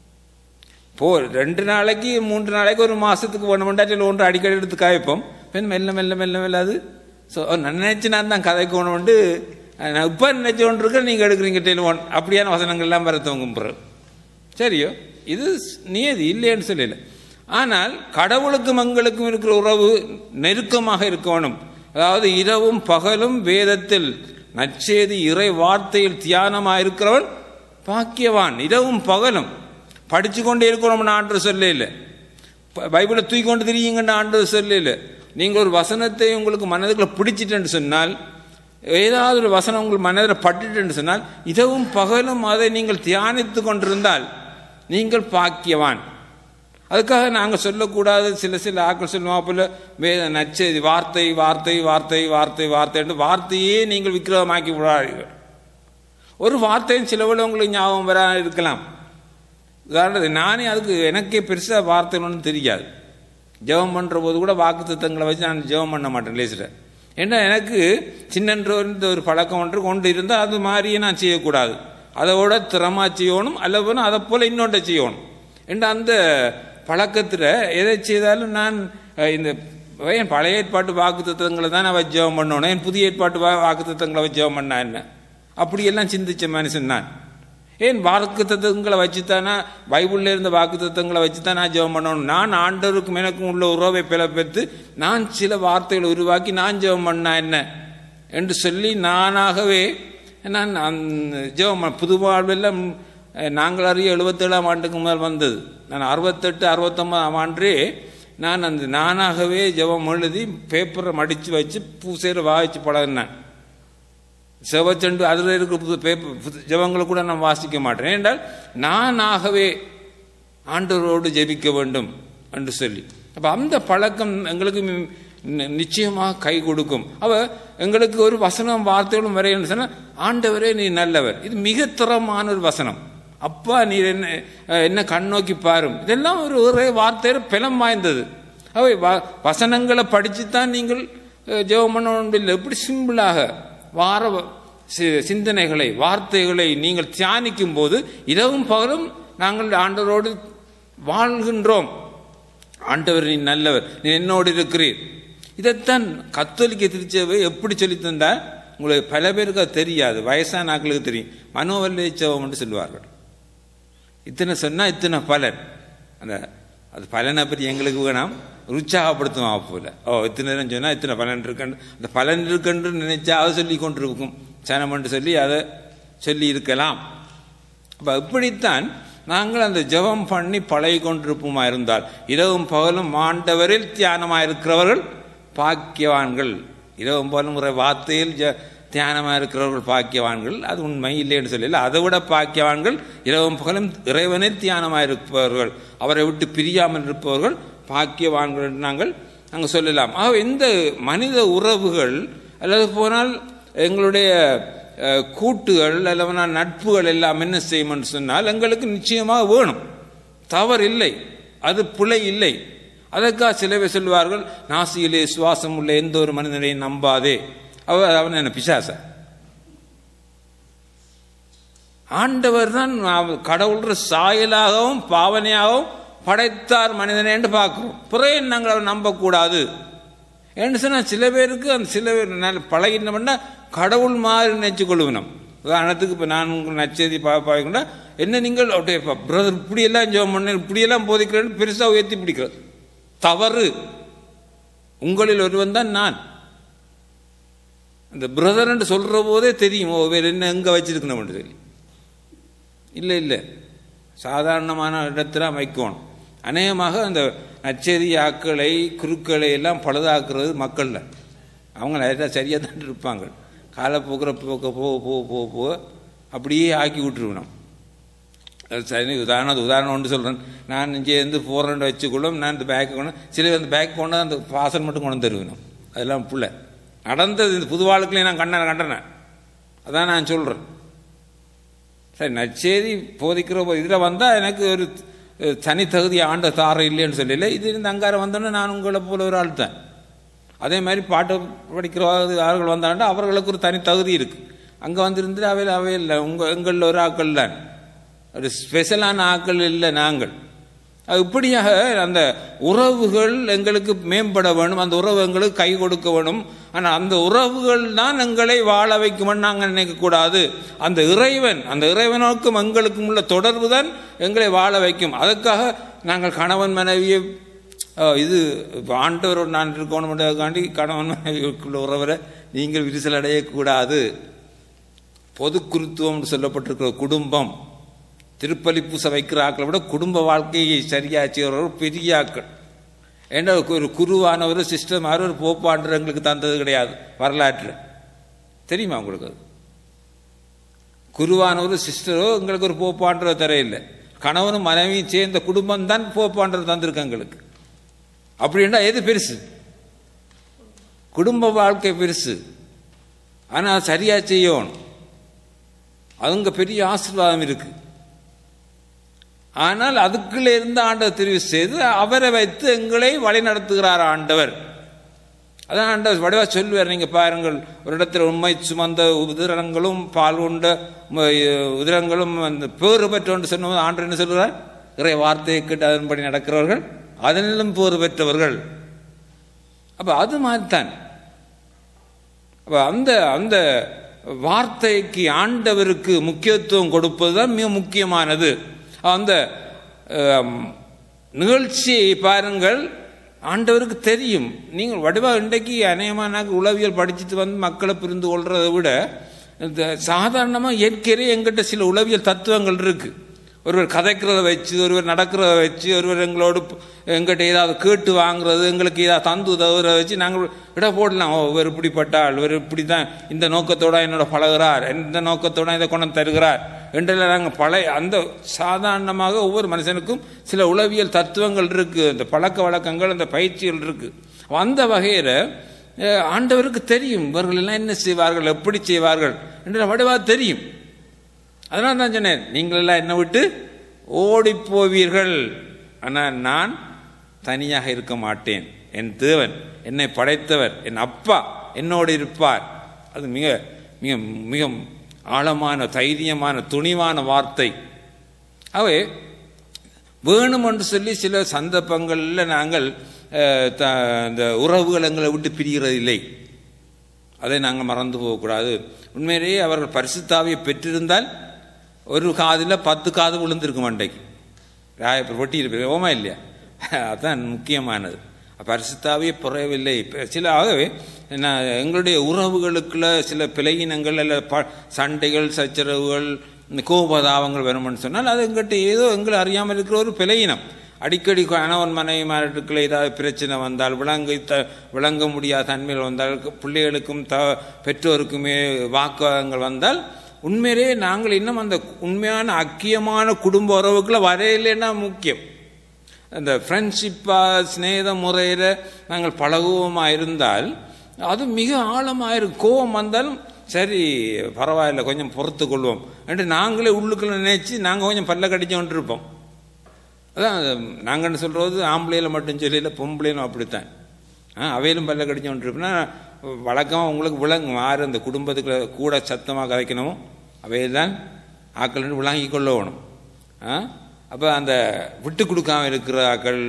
போ ரெண்டு நாளைக்கு மூன்று நாளைக்கு ஒரு மாதத்துக்கு ஒன்று மண்டாச்சில் ஒன்று அடிக்கடி எடுத்து காய்ப்போம் பெண் மெல்ல மெல்ல மெல்ல மெல்ல அது ஸோ நினைச்சு நான் தான் கதைக்கு ஒன்று நான் இப்போ நினைச்சு ஒன்று இருக்க நீங்கள் எடுக்கிறீங்க டெலிஃபோன் அப்படியான வசனங்கள்லாம் வர துவங்கும்போது சரியோ இது நியதி இல்லைன்னு சொல்லல ஆனால் கடவுளுக்கும் எங்களுக்கும் இருக்கிற உறவு நெருக்கமாக இருக்கணும் அதாவது இரவும் பகலும் வேதத்தில் நச்சேதி இறை வார்த்தையில் தியானமாக இருக்கிறவன் பாக்கியவான் இரவும் பகலும் படித்து கொண்டே இருக்கிறோம்னு ஆண்டு சொல்ல இல்லை பைபிளை தூக்கி கொண்டு திரியுங்கன்னு ஆண்டு சொல்ல இல்லை நீங்கள் ஒரு வசனத்தை உங்களுக்கு மனதுக்குள்ள பிடிச்சிட்டேன்னு சொன்னால் ஏதாவது ஒரு வசனம் உங்கள் மனதில் பட்டுட்டுன்னு சொன்னால் இரவும் பகலும் அதை நீங்கள் தியானித்து கொண்டிருந்தால் நீங்கள் பாக்கியவான் அதுக்காக நாங்கள் சொல்லக்கூடாது சில சில ஆக்கள் சொல்லுவோம் போல வேத நச்செய்தி வார்த்தை வார்த்தை வார்த்தை வார்த்தை வார்த்தை என்று வார்த்தையே நீங்கள் விக்கிரகமாக்கி விடாதீர்கள் ஒரு வார்த்தையும் சிலவில் உங்களுக்கு ஞாபகம் வர இருக்கலாம் உதாரணத்துக்கு நானே அதுக்கு எனக்கே பெருசாக வார்த்தை ஒன்றும் தெரியாது ஜெபம் பண்ணுற போது கூட வாக்கு திட்டங்களை வச்சு நான் ஜெபம் பண்ண மாட்டேன் லேசில் ஏன்னா எனக்கு சின்னன்ற ஒரு பழக்கம் ஒன்று கொண்டு இருந்தால் அது மாதிரியே நான் செய்யக்கூடாது அதோட திறமா செய்யணும் அல்ல போனால் அதை போல இன்னொன்றை செய்யணும் என்ற அந்த பழக்கத்தில் எதை செய்தாலும் நான் அஹ், இந்த என் பழைய ஏற்பாட்டு வாக்கு தத்துவங்களை தான் நான் வச்சு ஜெபம் பண்ணணும் என் புதிய ஏற்பாட்டு வா- வாக்கு தத்துவங்களை வச்சு ஜெபம் பண்ணா என்ன அப்படியெல்லாம் சிந்திச்ச மனுஷன் நான் ஏன் வாக்கு தத்துவங்களை வச்சுத்தானா பைபிளில் இருந்த வாக்கு தத்துவங்களை வச்சு தான் நான் ஜெபம் பண்ணணும் நான் ஆண்டவருக்கும் எனக்கும் உள்ள உறவை பிளப்பெடுத்து நான் சில வார்த்தைகளை உருவாக்கி நான் ஜெபம் பண்ணா என்ன என்று சொல்லி நானாகவே நான் அந்த ஜெபம் பண்ண- புது வாழ்வெல்லாம் அஹ், நாங்கள் அறிய எழுபத்தேழாம் ஆண்டுக்கு முதல் வந்தது நான் அறுபத்தெட்டு அறுபத்தொன்பதாம் ஆண்டே நான் அந்த நானாகவே ஜெபம் எழுதி பேப்பரை மடித்து வச்சு பூசையில் வாய்ச்சி பழகினேன் செவச்சண்டு அதில் இருக்கிற புது பேப்பர் புது ஜெபங்களை கூட நான் வாசிக்க மாட்டேன் என்றால் நானாகவே ஆண்டவரோடு ஜெபிக்க வேண்டும் என்று சொல்லி அப்போ அந்த பழக்கம் எங்களுக்கு நி- நி- நிச்சயமாக கை கொடுக்கும் அவ எங்களுக்கு ஒரு வசனம் வார்த்தைகளும் வரையணும் சொன்னால் ஆண்டவரே நீ நல்லவர் இது மிக தரமான ஒரு வசனம் அப்பா நீர் என்ன அஹ், என்ன கண்ணோக்கி பாரும் இதெல்லாம் ஒரு ஒரே வார்த்தையில் பலம் வாய்ந்தது அவை வ- வசனங்களை படித்து தான் நீங்கள் அஹ், ஜெபம் பண்ணணும் இல்லை எப்படி சிம்பிளாக வார வ- சி- சிந்தனைகளை வார்த்தைகளை நீங்கள் தியானிக்கும் போது இரவும் பகலும் நாங்கள் ஆண்டவரோடு வாழ்கின்றோம் ஆண்டவர் நீ நல்லவர் நீ என்னோடு இருக்கிறீர் இதைத்தான் கத்தோலிக்க திருச்சபை எப்படி சொல்லி தந்தால் உங்களுக்கு பல பேருக்கு அது தெரியாது வயசான ஆட்களுக்கு தெரியும் மனோவல்லை ஜெபம் என்று சொல்லுவார்கள் இத்தனை சொன்னா இத்தனை பலன் அந்த அது பலனை பற்றி எங்களுக்கு வேணாம் உற்சாகப்படுத்தும் போல ஓ இத்தனை நேரம் சொன்னா இத்தனை பலன் இருக்குன்னு அந்த பலன் இருக்குன்னு நினைச்சா அதை சொல்லி கொண்டிருக்கும் சனமென்று சொல்லி அதை சொல்லி இருக்கலாம் அப்போ இப்படித்தான் நாங்கள் அந்த ஜெபம் பண்ணி பழகி கொண்டிருப்போமா இருந்தால் இரவும் பகலும் ஆண்டவரில் தியானமாக இருக்கிறவர்கள் பாக்கியவான்கள் இரவும் பகலும் ஒரு வார்த்தையில் ஜ தியானமாக இருக்கிறவர்கள் பாக்கியவான்கள் அது உண்மை இல்லைன்னு சொல்லல அதை விட பாக்கியவான்கள் இரவும் பகலும் இறைவனில் தியானமாக இருப்பவர்கள் அவரை விட்டு பிரியாமல் இருப்பவர்கள் பாக்கியவான்கள் என்று நாங்கள் நாங்கள் சொல்லலாம் ஆக இந்த மனித உறவுகள் அல்லது போனால் எங்களுடைய அஹ், கூட்டுகள் அல்லவனா நட்புகள் எல்லாம் என்ன செய்யும்னு சொன்னால் எங்களுக்கு நிச்சயமாக வேணும் தவறு இல்லை அது பிழை இல்லை அதற்காக சில பேர் சொல்வார்கள் நாசியிலே சுவாசம் உள்ள எந்த ஒரு மனிதனையும் நம்பாதே அவ அவன் என்ன பிசாச ஆண்டவர் தான் கடவுள்ற சாயலாகவும் பாவனையாகவும் படைத்தார் மனிதனை என்று பார்க்கிறோம் பிறகு நாங்கள் அவரை நம்பக்கூடாது ஏன்னு சொன்னால் சில பேருக்கு அந்த சில பேர் நல்ல பழகினோம்னா கடவுள் மாதிரி நினைச்சு கொள்ளுவினோம் உதாரணத்துக்கு இப்போ நான் உங்களுக்கு நச்செய்தி பார்க்கணும்னா என்ன நீங்கள் அப்படியே பிரதர் இப்படியெல்லாம் ஜோம் பண்ண இப்படியெல்லாம் போதிக்கிறேன்னு பெருசாக உயர்த்தி பிடிக்கிறது தவறு உங்களில் ஒருவன் தான் நான் அந்த பிரதர்ன்னு சொல்கிற போதே தெரியும் ஓ வேறு என்ன எங்கே வச்சிருக்கணும்னு சொல்லி இல்லை இல்லை சாதாரணமான இடத்துல வைக்கணும் அநேகமாக அந்த நச்செய்தி ஆக்களை குருக்களை எல்லாம் பழுதாக்குறது மக்களில் அவங்க நிறையா சரியாக தான் இருப்பாங்க காலப்போக்கிற போக்க போக போக போக போக அப்படியே ஆக்கி விட்டுருக்கணும் அது சரி உதாரணம் உதாரணம் ஒன்று சொல்கிறேன் நான் இங்கேருந்து போகிறேன் வச்சுக்கொள்ளும் நான் இந்த பேக்கு கொண்டு சில அந்த பேக் கொண்டு அந்த பாசல் மட்டும் கொண்டு தருவேணும் அதெல்லாம் புள்ள நடந்தது இந்த புது வாழ்க்கையில நான் கண்ண கண்டனேன் அதான் நான் சொல்கிறேன் சரி நற்செய்தி போதிக்கிற போது இதில் வந்தால் எனக்கு ஒரு அஹ், தனி தகுதி ஆண்ட தாரம் இல்லைன்னு சொல்லல இது இந்த அங்காரம் வந்தோன்னே நான் உங்களை போல ஒரு ஆள் தான் அதே மாதிரி பாட்டு படிக்கிற ஆள்கள் வந்தாண்டா அவர்களுக்கு ஒரு தனி தகுதி இருக்குது அங்கே வந்திருந்து அவையில் அவை இல்லை உங்கள் எங்களில் ஒரு ஆக்கள் தான் ஒரு ஸ்பெஷலான ஆக்கள் இல்லை நாங்கள் அது இப்படியாக அந்த உறவுகள் எங்களுக்கு மேம்பட வேணும் அந்த உறவு எங்களுக்கு கை கொடுக்க வேணும் ஆனால் அந்த உறவுகள் தான் எங்களை வாழ வைக்கும்னு நாங்கள் நினைக்கக்கூடாது அந்த இறைவன் அந்த இறைவனுக்கும் எங்களுக்கும் உள்ள தொடர்பு தான் எங்களை வாழ வைக்கும் அதுக்காக நாங்கள் கணவன் மனைவியை அஹ், இது இப்ப ஆண்டவரோடு நான் இருக்கணும்ன்றதுக்காண்டி கணவன் மனைவிக்குள்ள உறவரை நீங்கள் விரிசல் அடையக்கூடாது பொது குருத்துவம் சொல்லப்பட்டிருக்கிற குடும்பம் திருப்பலி பூசை வைக்கிற ஆக்களை விட குடும்ப வாழ்க்கையை சரியா செய்கிறவர் பெரிய ஆக்கள் ஏன்னா ஒரு குருவானவர் சிஸ்டம் மாதிரி ஒரு போப்பாண்டர் எங்களுக்கு தந்தது கிடையாது வரலாற்றில் தெரியுமா உங்களுக்கு அது குருவானவர் சிஸ்டரோ எங்களுக்கு ஒரு போப்பாண்டரோ தரையில்லை கணவனும் மனைவியும் சேர்ந்த குடும்பம் தான் போப்பாண்டர் தந்திருக்கு எங்களுக்கு அப்படின்னா எது பெருசு குடும்ப வாழ்க்கை பெருசு ஆனால் சரியா செய்யணும் அவங்க பெரிய ஆசீர்வாதம் இருக்கு ஆனால் அதுக்குள்ளே இருந்து ஆண்டவர் தெரிவு செய்து அவரை வைத்து எங்களை வழி நடத்துகிறார் ஆண்டவர் அதான் ஆண்டவர் வடிவா சொல்லுவார் நீங்க பாருங்கள் ஒரு இடத்துல உண்மை சுமந்த உதிரங்களும் பால் உண்ட ம- உதிரங்களும் அந்த பேறு பெற்றோன்னு சொன்னபோது ஆண்டவர் என்ன சொல்கிறார் இறை வார்த்தையை கேட்டு அதன்படி நடக்கிறவர்கள் அதனிலும் பேறு பெற்றவர்கள் அப்ப அது மாதிரிதான் அப்ப அந்த அந்த வார்த்தைக்கு ஆண்டவருக்கு முக்கியத்துவம் கொடுப்பது தான் மிக முக்கியமானது அந்த ஆம், நிகழ்ச்சியை பாருங்கள் ஆண்டவருக்கு தெரியும் நீங்கள் வடிவா இன்றைக்கு அநேகமான உளவியல் படிச்சுட்டு வந்து மக்களை புரிந்து கொள்றதை விட இந்த சாதாரணமாக இயற்கையிலே எங்கிட்ட சில உளவியல் தத்துவங்கள் இருக்கு ஒருவர் கதைக்கிறத வச்சு ஒருவர் நடக்கிறத வச்சு ஒருவர் எங்களோடு ப- எங்கிட்ட ஏதாவது கேட்டு வாங்குறது எங்களுக்கு ஏதாவது தந்து உதவுறத வச்சு நாங்கள் இட போடலாம் ஓ இவர் இப்படிப்பட்டால் இவர் இப்படி தான் இந்த நோக்கத்தோட என்னோட பழகுறார் இந்த நோக்கத்தோட இதை கொண்டு வந்து தருகிறார் என்றெல்லாம் நாங்கள் பழைய அந்த சாதாரணமாக ஒவ்வொரு மனுஷனுக்கும் சில உளவியல் தத்துவங்கள் இருக்கு அந்த பழக்க வழக்கங்கள் அந்த பயிற்சிகள் இருக்கு அந்த வகையில் ஆண்டவருக்கு தெரியும் இவர்கள் எல்லாம் என்ன செய்வார்கள் எப்படி செய்வார்கள் என்று வடிவா தெரியும் அதனால தான் சொன்னேன் நீங்கள் எல்லாம் என்னை விட்டு ஓடி போவீர்கள் ஆனால் நான் தனியாக இருக்க மாட்டேன் என் தேவன் என்னை படைத்தவர் என் அப்பா என்னோடு இருப்பார் அது மிக மிக மிக ஆழமான தைரியமான துணிவான வார்த்தை அவை வேணும் என்று சொல்லி சில சந்தர்ப்பங்களில் நாங்கள் அஹ், த- இந்த உறவுகள் எங்களை விட்டு பிரிகிறதில்லை அதை நாங்கள் மறந்து போகக்கூடாது உண்மையிலேயே அவர்கள் பரிசுத்தாவியை பெற்றிருந்தால் ஒரு காதில் பத்து காது விழுந்திருக்கும் மண்டைக்கு ராய ரொட்டி இருப்பது ஓமா இல்லையா அதுதான் முக்கியமானது பரிசுத்தாவியே புறையவில்லை இப்ப சில ஆகவே நான் எங்களுடைய உறவுகளுக்குள்ள சில பிழையினங்கள் அல்ல ப சண்டைகள் சச்சரவுகள் இந்த கோபதாபங்கள் வரும்னு சொன்னால் அது எங்கிட்ட ஏதோ எங்களை அறியாமல் இருக்கிற ஒரு பிழையினம் அடிக்கடி கணவன் மனைவிமார்களுக்குள்ள ஏதாவது பிரச்சனை வந்தால் விளங்க த விளங்க முடியாத தன்மைகள் வந்தால் பிள்ளைகளுக்கும் த பெற்றோருக்குமே வாக்குவாதங்கள் வந்தால் உண்மையிலேயே நாங்கள் இன்னும் அந்த உண்மையான அக்கியமான குடும்ப உறவுக்குள்ள வரையிலேன்னா முக்கியம் அந்த ஃப்ரெண்ட்ஷிப்பாக சிநேக முறையில் நாங்கள் பழகுவோமா இருந்தால் அது மிக ஆழமாக இருக்கும் கோபம் வந்தாலும் சரி பரவாயில்ல கொஞ்சம் பொறுத்து கொள்வோம் என்று நாங்களே உள்ளுக்குள்ள நினைச்சு நாங்கள் கொஞ்சம் பல்ல கடிச்சு கொண்டிருப்போம் அதான் நாங்கன்னு சொல்கிறது ஆம்பளையில மட்டும் சொல்லல பொம்பளையிலும் அப்படித்தான் ஆ அவையிலும் பல்ல கடிச்சு கொண்டிருப்போம்னா வழக்கமாக உங்களுக்கு விளங்கும் யார் அந்த குடும்பத்துக்குள்ள கூட சத்தமாக கதைக்கணுமோ அவையெல்லாம் ஆக்கள் விளங்கி கொள்ள வேணும் ஆ அப்போ அந்த விட்டு கொடுக்காம இருக்கிற ஆக்கள்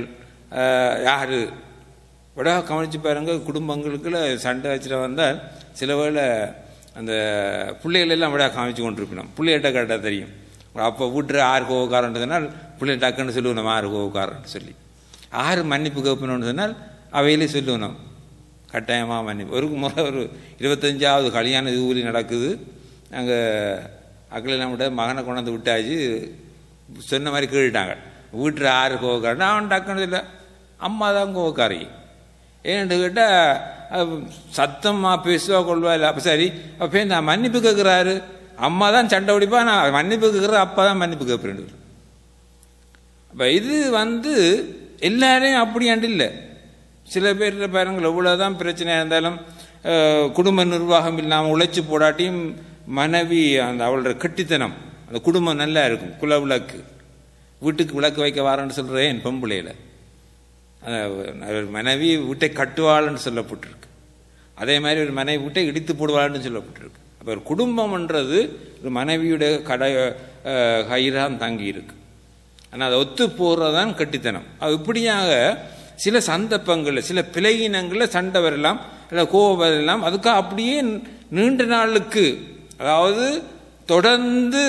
யார் விட கவனிச்சு பாருங்க குடும்பங்களுக்குள்ள சண்டை வச்சுட்டு வந்தால் சில வேளை அந்த பிள்ளைகள் எல்லாம் விட காமிச்சு கொண்டிருக்கணும் பிள்ளைகிட்ட கேட்டால் தெரியும் அப்போ வீட்டுற ஆறு கோவக்காரன்றதுனால் பிள்ளை டக்குன்னு சொல்லுவோம் ஆறு கோவக்காரன்னு சொல்லி ஆறு மன்னிப்பு கேட்பணும்னு சொன்னால் அவையிலே சொல்லுவோம் கட்டாயமாக மன்னிப்பு ஒரு முறை ஒரு இருபத்தஞ்சாவது கல்யாண ஊரி நடக்குது அங்கே அக்களெல்லாம் விட மகனை கொண்டாந்து விட்டாச்சு சொன்ன மாதிரி கேட்டுட்டாங்க வீட்டில் ஆறு கோவக்காரன் அவன் டக்குன்னு இல்லை அம்மா தான் கோவக்காரி ஏன்னு கேட்டால் சத்தமாக பேசுவா கொள்வா இல்லை அப்போ சரி அப்போ நான் மன்னிப்பு கேட்குறாரு அம்மா தான் சண்டை பிடிப்பா நான் மன்னிப்பு கேட்குற அப்பா தான் மன்னிப்பு கேட்பேன் அப்போ இது வந்து எல்லாரையும் அப்படியாண்டு இல்லை சில பேர் பாருங்கள் எவ்வளோதான் பிரச்சனையாக இருந்தாலும் குடும்ப நிர்வாகம் இல்லாமல் உழைச்சி போடாட்டியும் மனைவி அந்த அவளோட கட்டித்தனம் அந்த குடும்பம் நல்லா இருக்கும் குல விளக்கு வீட்டுக்கு விளக்கு வைக்க வாரன்னு சொல்கிறேன் என் பொம்பளையில் மனைவி வீட்டை கட்டுவாள்னு சொல்லப்பட்டிருக்கு அதே மாதிரி ஒரு மனைவி வீட்டை இடித்து போடுவாள்னு சொல்லப்பட்டிருக்கு அப்போ ஒரு குடும்பம்ன்றது ஒரு மனைவியுடைய கடை கயிறான் தங்கி இருக்கு ஆனால் அதை ஒத்து போகிறதான் கட்டித்தனம் அது இப்படியாக சில சந்தர்ப்பங்களில் சில பிழையினங்களில் சண்டை வரலாம் இல்லை கோபம் வரலாம் அதுக்காக அப்படியே நீண்ட நாளுக்கு அதாவது தொடர்ந்து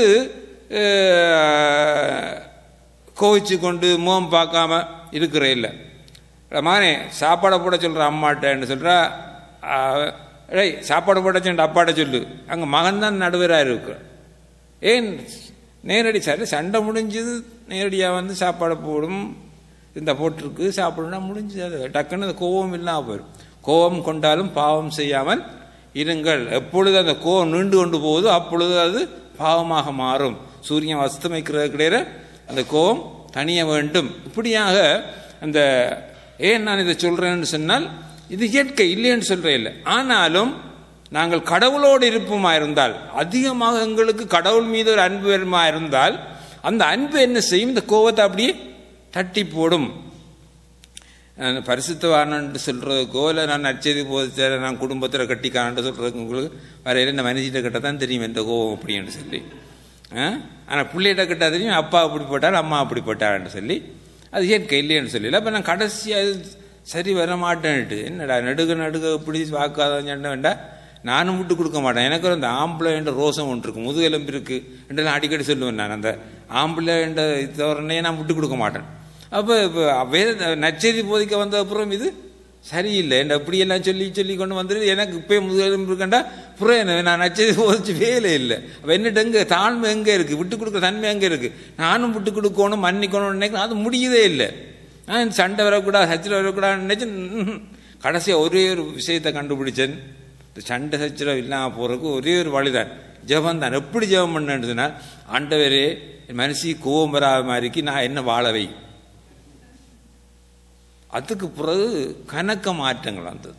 கோவிச்சு கொண்டு முகம் பார்க்காம இருக்கிற இல்லை மகனே சாப்பாடை போட சொல்கிற அம்மாட்டேன்னு சொல்கிறா டேய் சாப்பாடு போட சொன்ன அப்பாட்ட சொல்லு அங்கே மகன் தான் நடுவராக இருக்கு ஏன் நேரடி சரி சண்டை முடிஞ்சது நேரடியாக வந்து சாப்பாடு போடும் இந்த போட்டிருக்கு சாப்பிடுனா முடிஞ்சது அது டக்குன்னு அந்த கோபம் இல்லாமல் போயிடும் கோபம் கொண்டாலும் பாவம் செய்யாமல் இருங்கள் எப்பொழுது அந்த கோபம் நீண்டு கொண்டு போகுதோ அப்பொழுது அது பாவமாக மாறும் சூரியன் அஸ்தமிக்கிறது கிடையாது அந்த கோபம் தனிய வேண்டும் இப்படியாக அந்த ஏன் நான் இதை சொல்றேன்னு சொன்னால் இது இயற்கை இல்லைன்னு சொல்றேன் இல்லை ஆனாலும் நாங்கள் கடவுளோடு இருப்போமா இருந்தால் அதிகமாக எங்களுக்கு கடவுள் மீது ஒரு அன்பு வருமா இருந்தால் அந்த அன்பு என்ன செய்யும் இந்த கோபத்தை அப்படியே தட்டி போடும் நான் பரிசுத்தவானன்னு சொல்றதுக்கோ இல்லை நான் நச்செய்தி போதிச்சார நான் குடும்பத்தில் கட்டிக்காரன்ட்டு சொல்றதுக்கு உங்களுக்கு வரையில இந்த மனுஷிட்ட கிட்ட தான் தெரியும் எந்த கோவம் அப்படின்னு சொல்லி ஆனால் பிள்ளைகிட்ட கிட்ட தெரியும் அப்பா அப்படி போட்டார் அம்மா அப்படி போட்டாருன்னு சொல்லி அது இயற்கை இல்லைன்னு சொல்லி அப்போ நான் கடைசியாக இது சரி வர மாட்டேன்ட்டு என்னடா நடுக நடுக இப்படி வாக்காதான் சண்டை வேண்டாம் நானும் விட்டு கொடுக்க மாட்டேன் எனக்கு அந்த ஆம்பளை என்ற ரோசம் ஒன்று இருக்கு முதுகெலும்பு இருக்கு என்று நான் அடிக்கடி சொல்லுவேன் நான் அந்த ஆம்பளை என்ற தோரணையை நான் விட்டு கொடுக்க மாட்டேன் அப்போ இப்போ வேத நச்செய்தி போதிக்க வந்த அப்புறம் இது சரியில்லை என்ன அப்படியெல்லாம் சொல்லி சொல்லி கொண்டு வந்துட்டு எனக்கு இப்போ முதுகெலும்பு இருக்கண்டா புறம் என்ன நான் நச்செய்தி போதிச்சு வேலை இல்லை அப்போ என்னட்டு எங்கே தாழ்மை எங்கே இருக்குது விட்டு கொடுக்குற தன்மை எங்கே இருக்குது நானும் விட்டு கொடுக்கணும் மன்னிக்கணும்னு நினைக்கிறேன் அது முடியதே இல்லை நான் சண்டை வரக்கூடாது சச்சரவு வரக்கூடாதுன்னு நினைச்சு கடைசியாக ஒரே ஒரு விஷயத்தை கண்டுபிடிச்சேன் இந்த சண்டை சச்சரவு இல்லாமல் போகிறதுக்கு ஒரே ஒரு வழிதான் ஜெபம் தான் எப்படி ஜெபம் பண்ணேன்னு சொன்னால் ஆண்டவரே மனசி கோவம் வராத மாதிரிக்கு நான் என்ன வாழ வை அதுக்கு பிறகு கணக்க மாற்றங்கள் வந்தது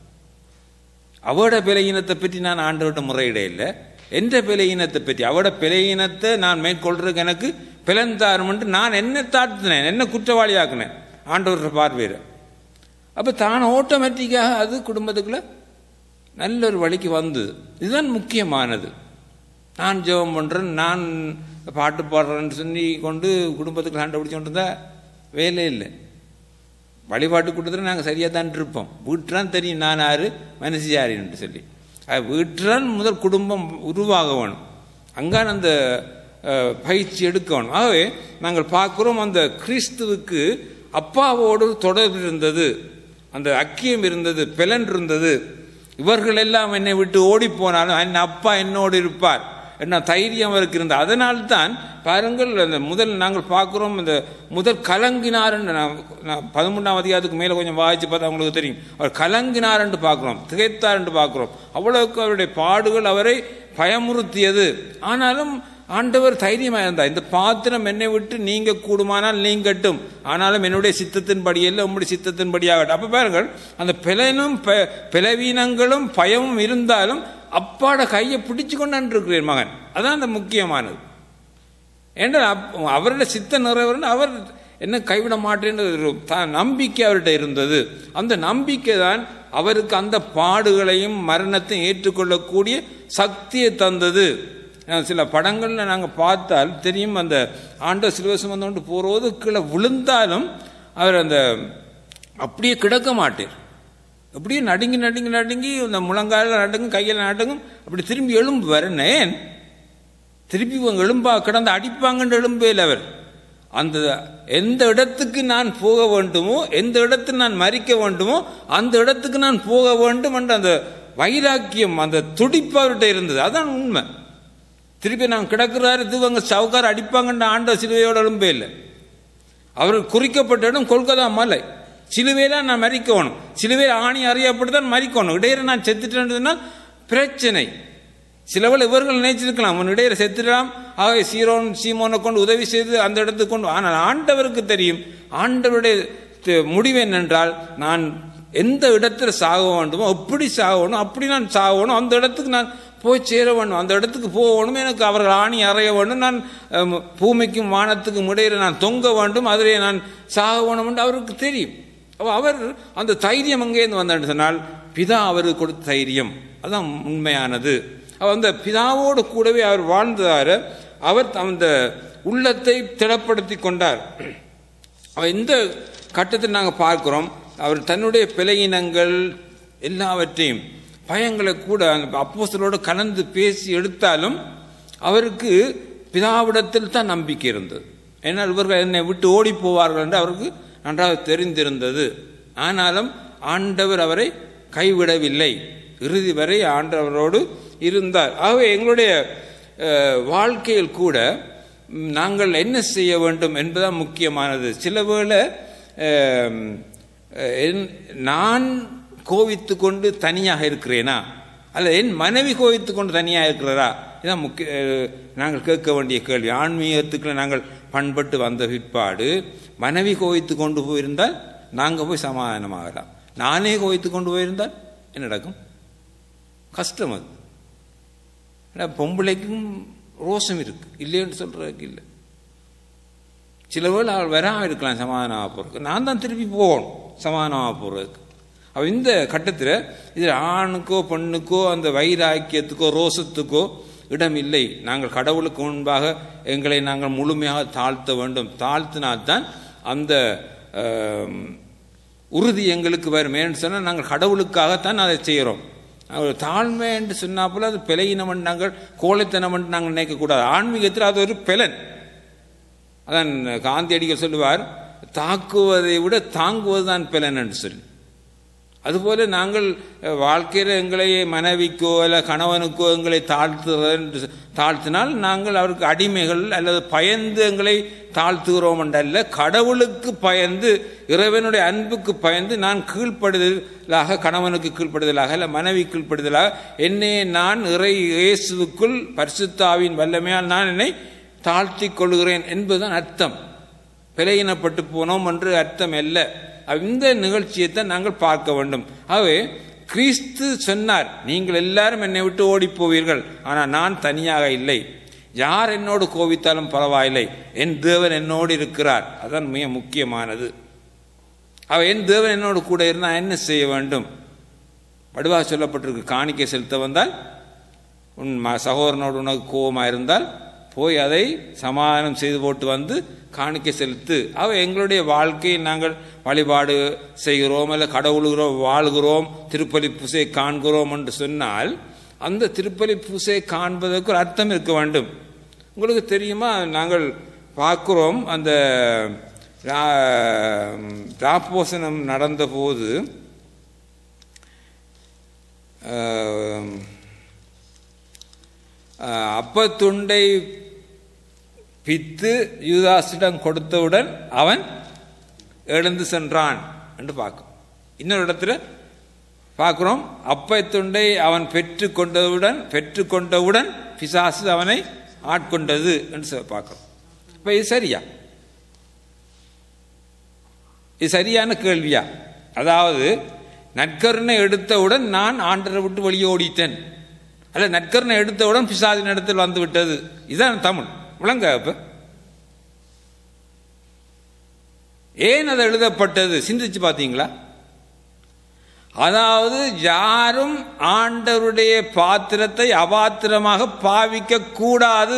அவட பிழையினத்தை பற்றி நான் ஆண்டவர்கிட்ட முறையிட இல்லை எந்த பிழையினத்தை பற்றி அவட பிழையினத்தை நான் மேற்கொள்றதுக்கு எனக்கு பிளந்தாருமென்று நான் என்ன தாழ்த்தினேன் என்ன குற்றவாளியாக்குனேன் ஆண்டவர் பார்வையில் அப்போ தான் ஆட்டோமேட்டிக்காக அது குடும்பத்துக்குள்ள நல்ல ஒரு வழிக்கு வந்தது இதுதான் முக்கியமானது நான் ஜெபம் பண்ணுறேன் நான் பாட்டு பாடுறேன்னு சொல்லி கொண்டு குடும்பத்துக்கு சண்டை பிடிச்சு கொண்டு இருந்தா வேலை இல்லை வழிபாட்டு கூட்டத்தில் நாங்கள் சரியாக தான் இருப்போம் வீட்டுறான் தெரியும் நான் யாரு மனசு யாருன்னு சொல்லி அது வீட்டுறான் முதல் குடும்பம் உருவாக வேணும் அங்கான அந்த பயிற்சி எடுக்க வேணும் ஆகவே நாங்கள் பார்க்குறோம் அந்த கிறிஸ்துவுக்கு அப்பாவோடு தொடர்பு இருந்தது அந்த அக்கியம் இருந்தது பிளன் இருந்தது இவர்கள் எல்லாம் என்னை விட்டு ஓடி போனாலும் என் அப்பா என்னோடு இருப்பார் என்ன தைரியம் அவருக்கு இருந்தது அதனால்தான் பாருங்கள் அந்த முதல் நாங்கள் பார்க்குறோம் இந்த முதல் கலங்கினார்ன்னு நான் பதிமூன்றாம் அதிகாரத்துக்கு மேலே கொஞ்சம் வாய்ச்சி பார்த்தா அவங்களுக்கு தெரியும் அவர் கலங்கினார்ன்னு பார்க்குறோம் திகைத்தார்ன்னு பார்க்குறோம் அவ்வளவுக்கு அவருடைய பாடுகள் அவரை பயமுறுத்தியது ஆனாலும் ஆண்டவர் தைரியமாக இருந்தார் இந்த பாத்திரம் என்னை விட்டு நீங்க கூடுமானால் நீங்கட்டும் ஆனாலும் என்னுடைய சித்தத்தின்படி இல்லை உங்களுடைய சித்தத்தின்படியாகட்டும் அப்ப பாருங்கள் அந்த பிளனும் பிளவீனங்களும் பயமும் இருந்தாலும் அப்பாட கையை பிடிச்சு கொண்டான் இருக்கிறேன் மகன் அதான் அந்த முக்கியமானது ஏன்னா அவருடைய சித்த நிறைவர்னு அவர் என்ன கைவிட மாட்டேன்னு நம்பிக்கை அவர்கிட்ட இருந்தது அந்த நம்பிக்கை தான் அவருக்கு அந்த பாடுகளையும் மரணத்தையும் ஏற்றுக்கொள்ளக்கூடிய சக்தியை தந்தது சில படங்களில் நாங்கள் பார்த்தால் தெரியும் அந்த ஆண்ட சிலுவசம் வந்து போகிறது கீழே விழுந்தாலும் அவர் அந்த அப்படியே கிடக்க மாட்டார் அப்படியே நடுங்கி நடுங்கி நடுங்கி இந்த முழங்கால நடுங்கும் கையில் நடுங்கும் அப்படி திரும்பி எலும்பு வரேன் திருப்பி இவங்க எலும்பா கிடந்து அடிப்பாங்கன்ற எலும்பேல் அவர் அந்த எந்த இடத்துக்கு நான் போக வேண்டுமோ எந்த இடத்துக்கு நான் மறிக்க வேண்டுமோ அந்த இடத்துக்கு நான் போக வேண்டும் என்ற அந்த வைராக்கியம் அந்த துடிப்பு அவர்கிட்ட இருந்தது அதான் உண்மை திருப்பி நான் கிடக்கிறாரு இவங்க சவுக்கார் அடிப்பாங்கன்ற ஆண்ட சிலுவையோட எலும்பே இல்லை அவர் குறிக்கப்பட்ட இடம் கொல்கத்தா மலை சிலுவையில நான் மறிக்கணும் சிலுவையில் ஆணி அறியப்பட்டுதான் மறிக்கணும் இடையில நான் செத்துட்டேன்னா பிரச்சனை சிலவள் இவர்கள் நினைச்சிருக்கலாம் உன் இடையில செத்துடலாம் ஆக சீரோன் சீமோனை கொண்டு உதவி செய்து அந்த இடத்துக்கு கொண்டு ஆனால் ஆண்டவருக்கு தெரியும் ஆண்டவருடைய முடிவு என்னென்றால் நான் எந்த இடத்துல சாக வேண்டுமோ எப்படி சாகணும் அப்படி நான் சாகணும் அந்த இடத்துக்கு நான் போய் சேர வேண்டும் அந்த இடத்துக்கு போகணும் எனக்கு அவர்கள் ஆணி அறைய வேண்டும் நான் பூமிக்கும் வானத்துக்கும் இடையில நான் தொங்க வேண்டும் அதிலே நான் சாக வேணும் என்று அவருக்கு தெரியும் அவர் அந்த தைரியம் அங்கேருந்து வந்தான்னு சொன்னால் பிதா அவருக்கு கொடுத்த தைரியம் அதான் உண்மையானது அந்த பிதாவோடு கூடவே அவர் வாழ்ந்ததார அவர் அந்த உள்ளத்தை திடப்படுத்தி கொண்டார் இந்த கட்டத்தில் நாங்கள் பார்க்கிறோம் அவர் தன்னுடைய பிழையினங்கள் எல்லாவற்றையும் பயங்களை கூட அப்போசலோடு கலந்து பேசி எடுத்தாலும் அவருக்கு பிதாவிடத்தில் தான் நம்பிக்கை இருந்தது ஏன்னால் இவர்கள் என்னை விட்டு ஓடி போவார்கள் என்று அவருக்கு நன்றாக தெரிந்திருந்தது ஆனாலும் ஆண்டவர் அவரை கைவிடவில்லை இறுதி வரை ஆண்டவரோடு இருந்தார் ஆகவே எங்களுடைய வாழ்க்கையில் கூட நாங்கள் என்ன செய்ய வேண்டும் என்பதுதான் முக்கியமானது சில வேளை நான் கோவித்து கொண்டு தனியாக இருக்கிறேனா அல்ல என் மனைவி கோவித்து கொண்டு தனியாக இருக்கிறாரா இதான் முக்கிய நாங்கள் கேட்க வேண்டிய கேள்வி ஆன்மீகத்துக்குள்ள நாங்கள் பண்பட்டு வந்த பிற்பாடு மனைவி கோவித்து கொண்டு போயிருந்தால் நாங்கள் போய் சமாதானமாகலாம் நானே கோவித்து கொண்டு போயிருந்தால் என்ன நடக்கும் கஷ்டம் அது ஏன்னா பொம்பளைக்கும் ரோஷம் இருக்கு இல்லைன்னு சொல்றதுக்கு இல்லை சில வேளை அவள் வராமல் இருக்கலாம் சமாதானமாக போகிறதுக்கு நான் தான் திருப்பி போகணும் சமாதானமாக போகிறதுக்கு அவள் இந்த கட்டத்தில் இதில் ஆணுக்கோ பெண்ணுக்கோ அந்த வைராக்கியத்துக்கோ ரோசத்துக்கோ இடம் இல்லை நாங்கள் கடவுளுக்கு முன்பாக எங்களை நாங்கள் முழுமையாக தாழ்த்த வேண்டும் தாழ்த்தினால்தான் அந்த ஆம், உறுதி எங்களுக்கு வரும் ஏன்னு சொன்னால் நாங்கள் கடவுளுக்காகத்தான் அதை செய்கிறோம் அவர் தாழ்மை என்று சொன்னாப்புல அது பிழையினம் என்று நாங்கள் கோழைத்தனம் என்று நாங்கள் நினைக்கக்கூடாது ஆன்மீகத்தில் அது ஒரு பிலன் அதான் காந்தியடிகள் சொல்லுவார் தாக்குவதை விட தாங்குவது தான் பிலன் என்று சொல்லி அதுபோல நாங்கள் அஹ், வாழ்க்கையில் எங்களை மனைவிக்கோ அல்ல கணவனுக்கோ எங்களை தாழ்த்துவது தாழ்த்தினால் நாங்கள் அவருக்கு அடிமைகள் அல்லது பயந்து எங்களை தாழ்த்துகிறோம் என்றல்ல கடவுளுக்கு பயந்து இறைவனுடைய அன்புக்கு பயந்து நான் கீழ்ப்படுதலாக கணவனுக்கு கீழ்ப்படுதலாக அல்ல மனைவி கீழ்ப்படுதலாக என்னை நான் இறை இயேசுவுக்குள் பரிசுத்தாவின் வல்லமையால் நான் என்னை தாழ்த்திக் கொள்கிறேன் என்பதுதான் அர்த்தம் பிழையினப்பட்டு போனோம் என்று அர்த்தம் அல்ல இந்த நிகழ்ச்சியைத்தான் நாங்கள் பார்க்க வேண்டும் ஆகவே கிறிஸ்து சொன்னார் நீங்கள் எல்லாரும் என்னை விட்டு ஓடிப் போவீர்கள் ஆனால் நான் தனியாக இல்லை யார் என்னோடு கோபித்தாலும் பரவாயில்லை என் தேவன் என்னோடு இருக்கிறார் அதான் மிக முக்கியமானது அவ என் தேவன் என்னோடு கூட இருந்தால் என்ன செய்ய வேண்டும் வடுவாக சொல்லப்பட்டிருக்கு காணிக்கை செலுத்த வந்தால் உன் ம- சகோதரனோடு உனக்கு கோபமாக இருந்தால் போய் அதை சமாதானம் செய்து போட்டு வந்து காணிக்கை செலுத்து அவ எங்களுடைய வாழ்க்கையை நாங்கள் வழிபாடு செய்கிறோம் அல்ல கடவுளுகிறோம் வாழ்கிறோம் திருப்பலி பூசை காண்கிறோம் என்று சொன்னால் அந்த திருப்பலி பூசை காண்பதற்கு ஒரு அர்த்தம் இருக்க வேண்டும் உங்களுக்கு தெரியுமா நாங்கள் பார்க்கிறோம் அந்த ரா- ராப்போசனம் நடந்தபோது ஆஹ், ஆஹ், அப்பத்துண்டை பித்து யூதாசிடம் கொடுத்தவுடன் அவன் எழுந்து சென்றான் என்று பார்க்கும் இன்னொரு இடத்துல பார்க்கிறோம் அப்பத்துண்டை அவன் பெற்று கொண்டவுடன் பெற்று கொண்டவுடன் பிசாசு அவனை ஆட்கொண்டது என்று சொ- பார்க்கிறோம் இப்ப இது சரியா இது சரியான கேள்வியா அதாவது நற்கருணை எடுத்தவுடன் நான் ஆண்டரை விட்டு வெளியே ஓடித்தேன் அல்ல நற்கருணை எடுத்தவுடன் பிசாதின் இடத்தில் வந்து விட்டது இதுதான் தமிழ் விளங்க இப்ப ஏன் அது எழுதப்பட்டது சிந்திச்சு பார்த்தீங்களா அதாவது யாரும் ஆண்டவருடைய பாத்திரத்தை அபாத்திரமாக பாவிக்க கூடாது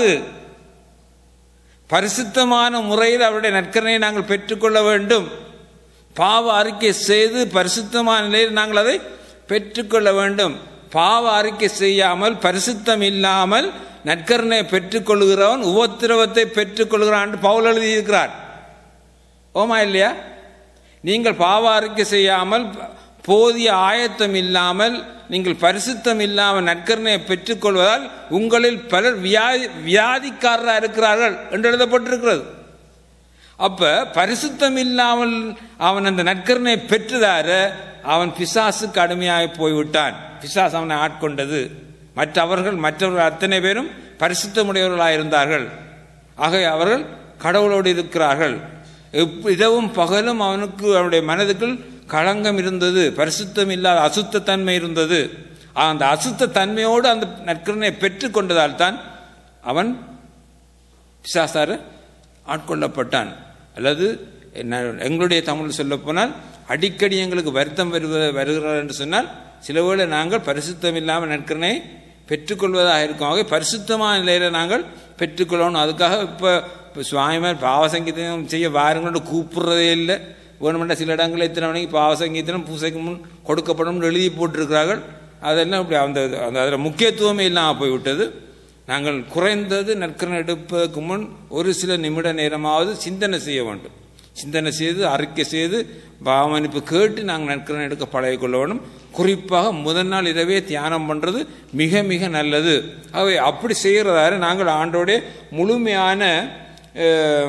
பரிசுத்தமான முறையில் அவருடைய நற்கரணையை நாங்கள் பெற்றுக்கொள்ள வேண்டும் பாவ அறிக்கை செய்து பரிசுத்தமான நிலையில் நாங்கள் அதை பெற்றுக்கொள்ள வேண்டும் பாவ அறிக்கை செய்யாமல் பரிசுத்தம் இல்லாமல் நற்கரணையை பெற்றுக்கொள்கிறவன் உபத்திரவத்தை பெற்றுக்கொள்கிறான் என்று பவுல் எழுதியிருக்கிறார் ஓமா இல்லையா நீங்கள் பாவ அறிக்கை செய்யாமல் போதிய ஆயத்தம் இல்லாமல் நீங்கள் பரிசுத்தம் இல்லாமல் நற்கரணையை பெற்றுக்கொள்வதால் உங்களில் பலர் வியாதி வியாதிக்காரராக இருக்கிறார்கள் என்று எழுதப்பட்டிருக்கிறது அப்ப பரிசுத்தம் இல்லாமல் அவன் அந்த நற்கரணையை பெற்றதார அவன் பிசாசுக்கு அடிமையாகி போய்விட்டான் பிசாசு அவனை ஆட்கொண்டது மற்றவர்கள் மற்றவர்கள் அத்தனை பேரும் பரிசுத்தமுடையவர்களாக இருந்தார்கள் ஆக அவர்கள் கடவுளோடு இருக்கிறார்கள் எப்- இரவும் பகலும் அவனுக்கு அவனுடைய மனதுக்குள் களங்கம் இருந்தது பரிசுத்தம் இல்லாத அசுத்த தன்மை இருந்தது அந்த அசுத்த தன்மையோடு அந்த நற்கரணையை பெற்றுக் கொண்டதால் தான் அவன் பிசாசார ஆட்கொள்ளப்பட்டான் அல்லது என்ன- எங்களுடைய தமிழ் சொல்ல போனால் அடிக்கடி எங்களுக்கு வருத்தம் வருவ வருகிறார் என்று சொன்னால் சில வேளை நாங்கள் பரிசுத்தம் இல்லாமல் நற்கரனை பெற்றுக்கொள்வதாக இருக்கும் ஆகவே பரிசுத்தமான நிலையில் நாங்கள் பெற்றுக்கொள்ளணும் அதுக்காக இப்போ இப்போ சுவாமிமார் பாவசங்கீதம் செய்ய வாருங்களோட கூப்பிடுறதே இல்லை வேணுமெண்டா சில இடங்களில் இத்தனை மணிக்கு பாவசங்கீதம் பூசைக்கு முன் கொடுக்கப்படும் எழுதி போட்டிருக்கிறார்கள் அதெல்லாம் இப்படி அந்த அந்த அதில் முக்கியத்துவமே இல்லாமல் போய்விட்டது நாங்கள் குறைந்தது நற்கரன் எடுப்பதற்கு முன் ஒரு சில நிமிட நேரமாவது சிந்தனை செய்ய வேண்டும் சிந்தனை செய்து அறிக்கை செய்து பாவமன்னிப்பு கேட்டு நாங்கள் நற்கரன் எடுக்க பழகிக்கொள்ள வேண்டும் குறிப்பாக முதல் நாள் இரவே தியானம் பண்ணுறது மிக மிக நல்லது ஆகவே அப்படி செய்கிறதாரு நாங்கள் ஆண்டோடைய முழுமையான அஹ்,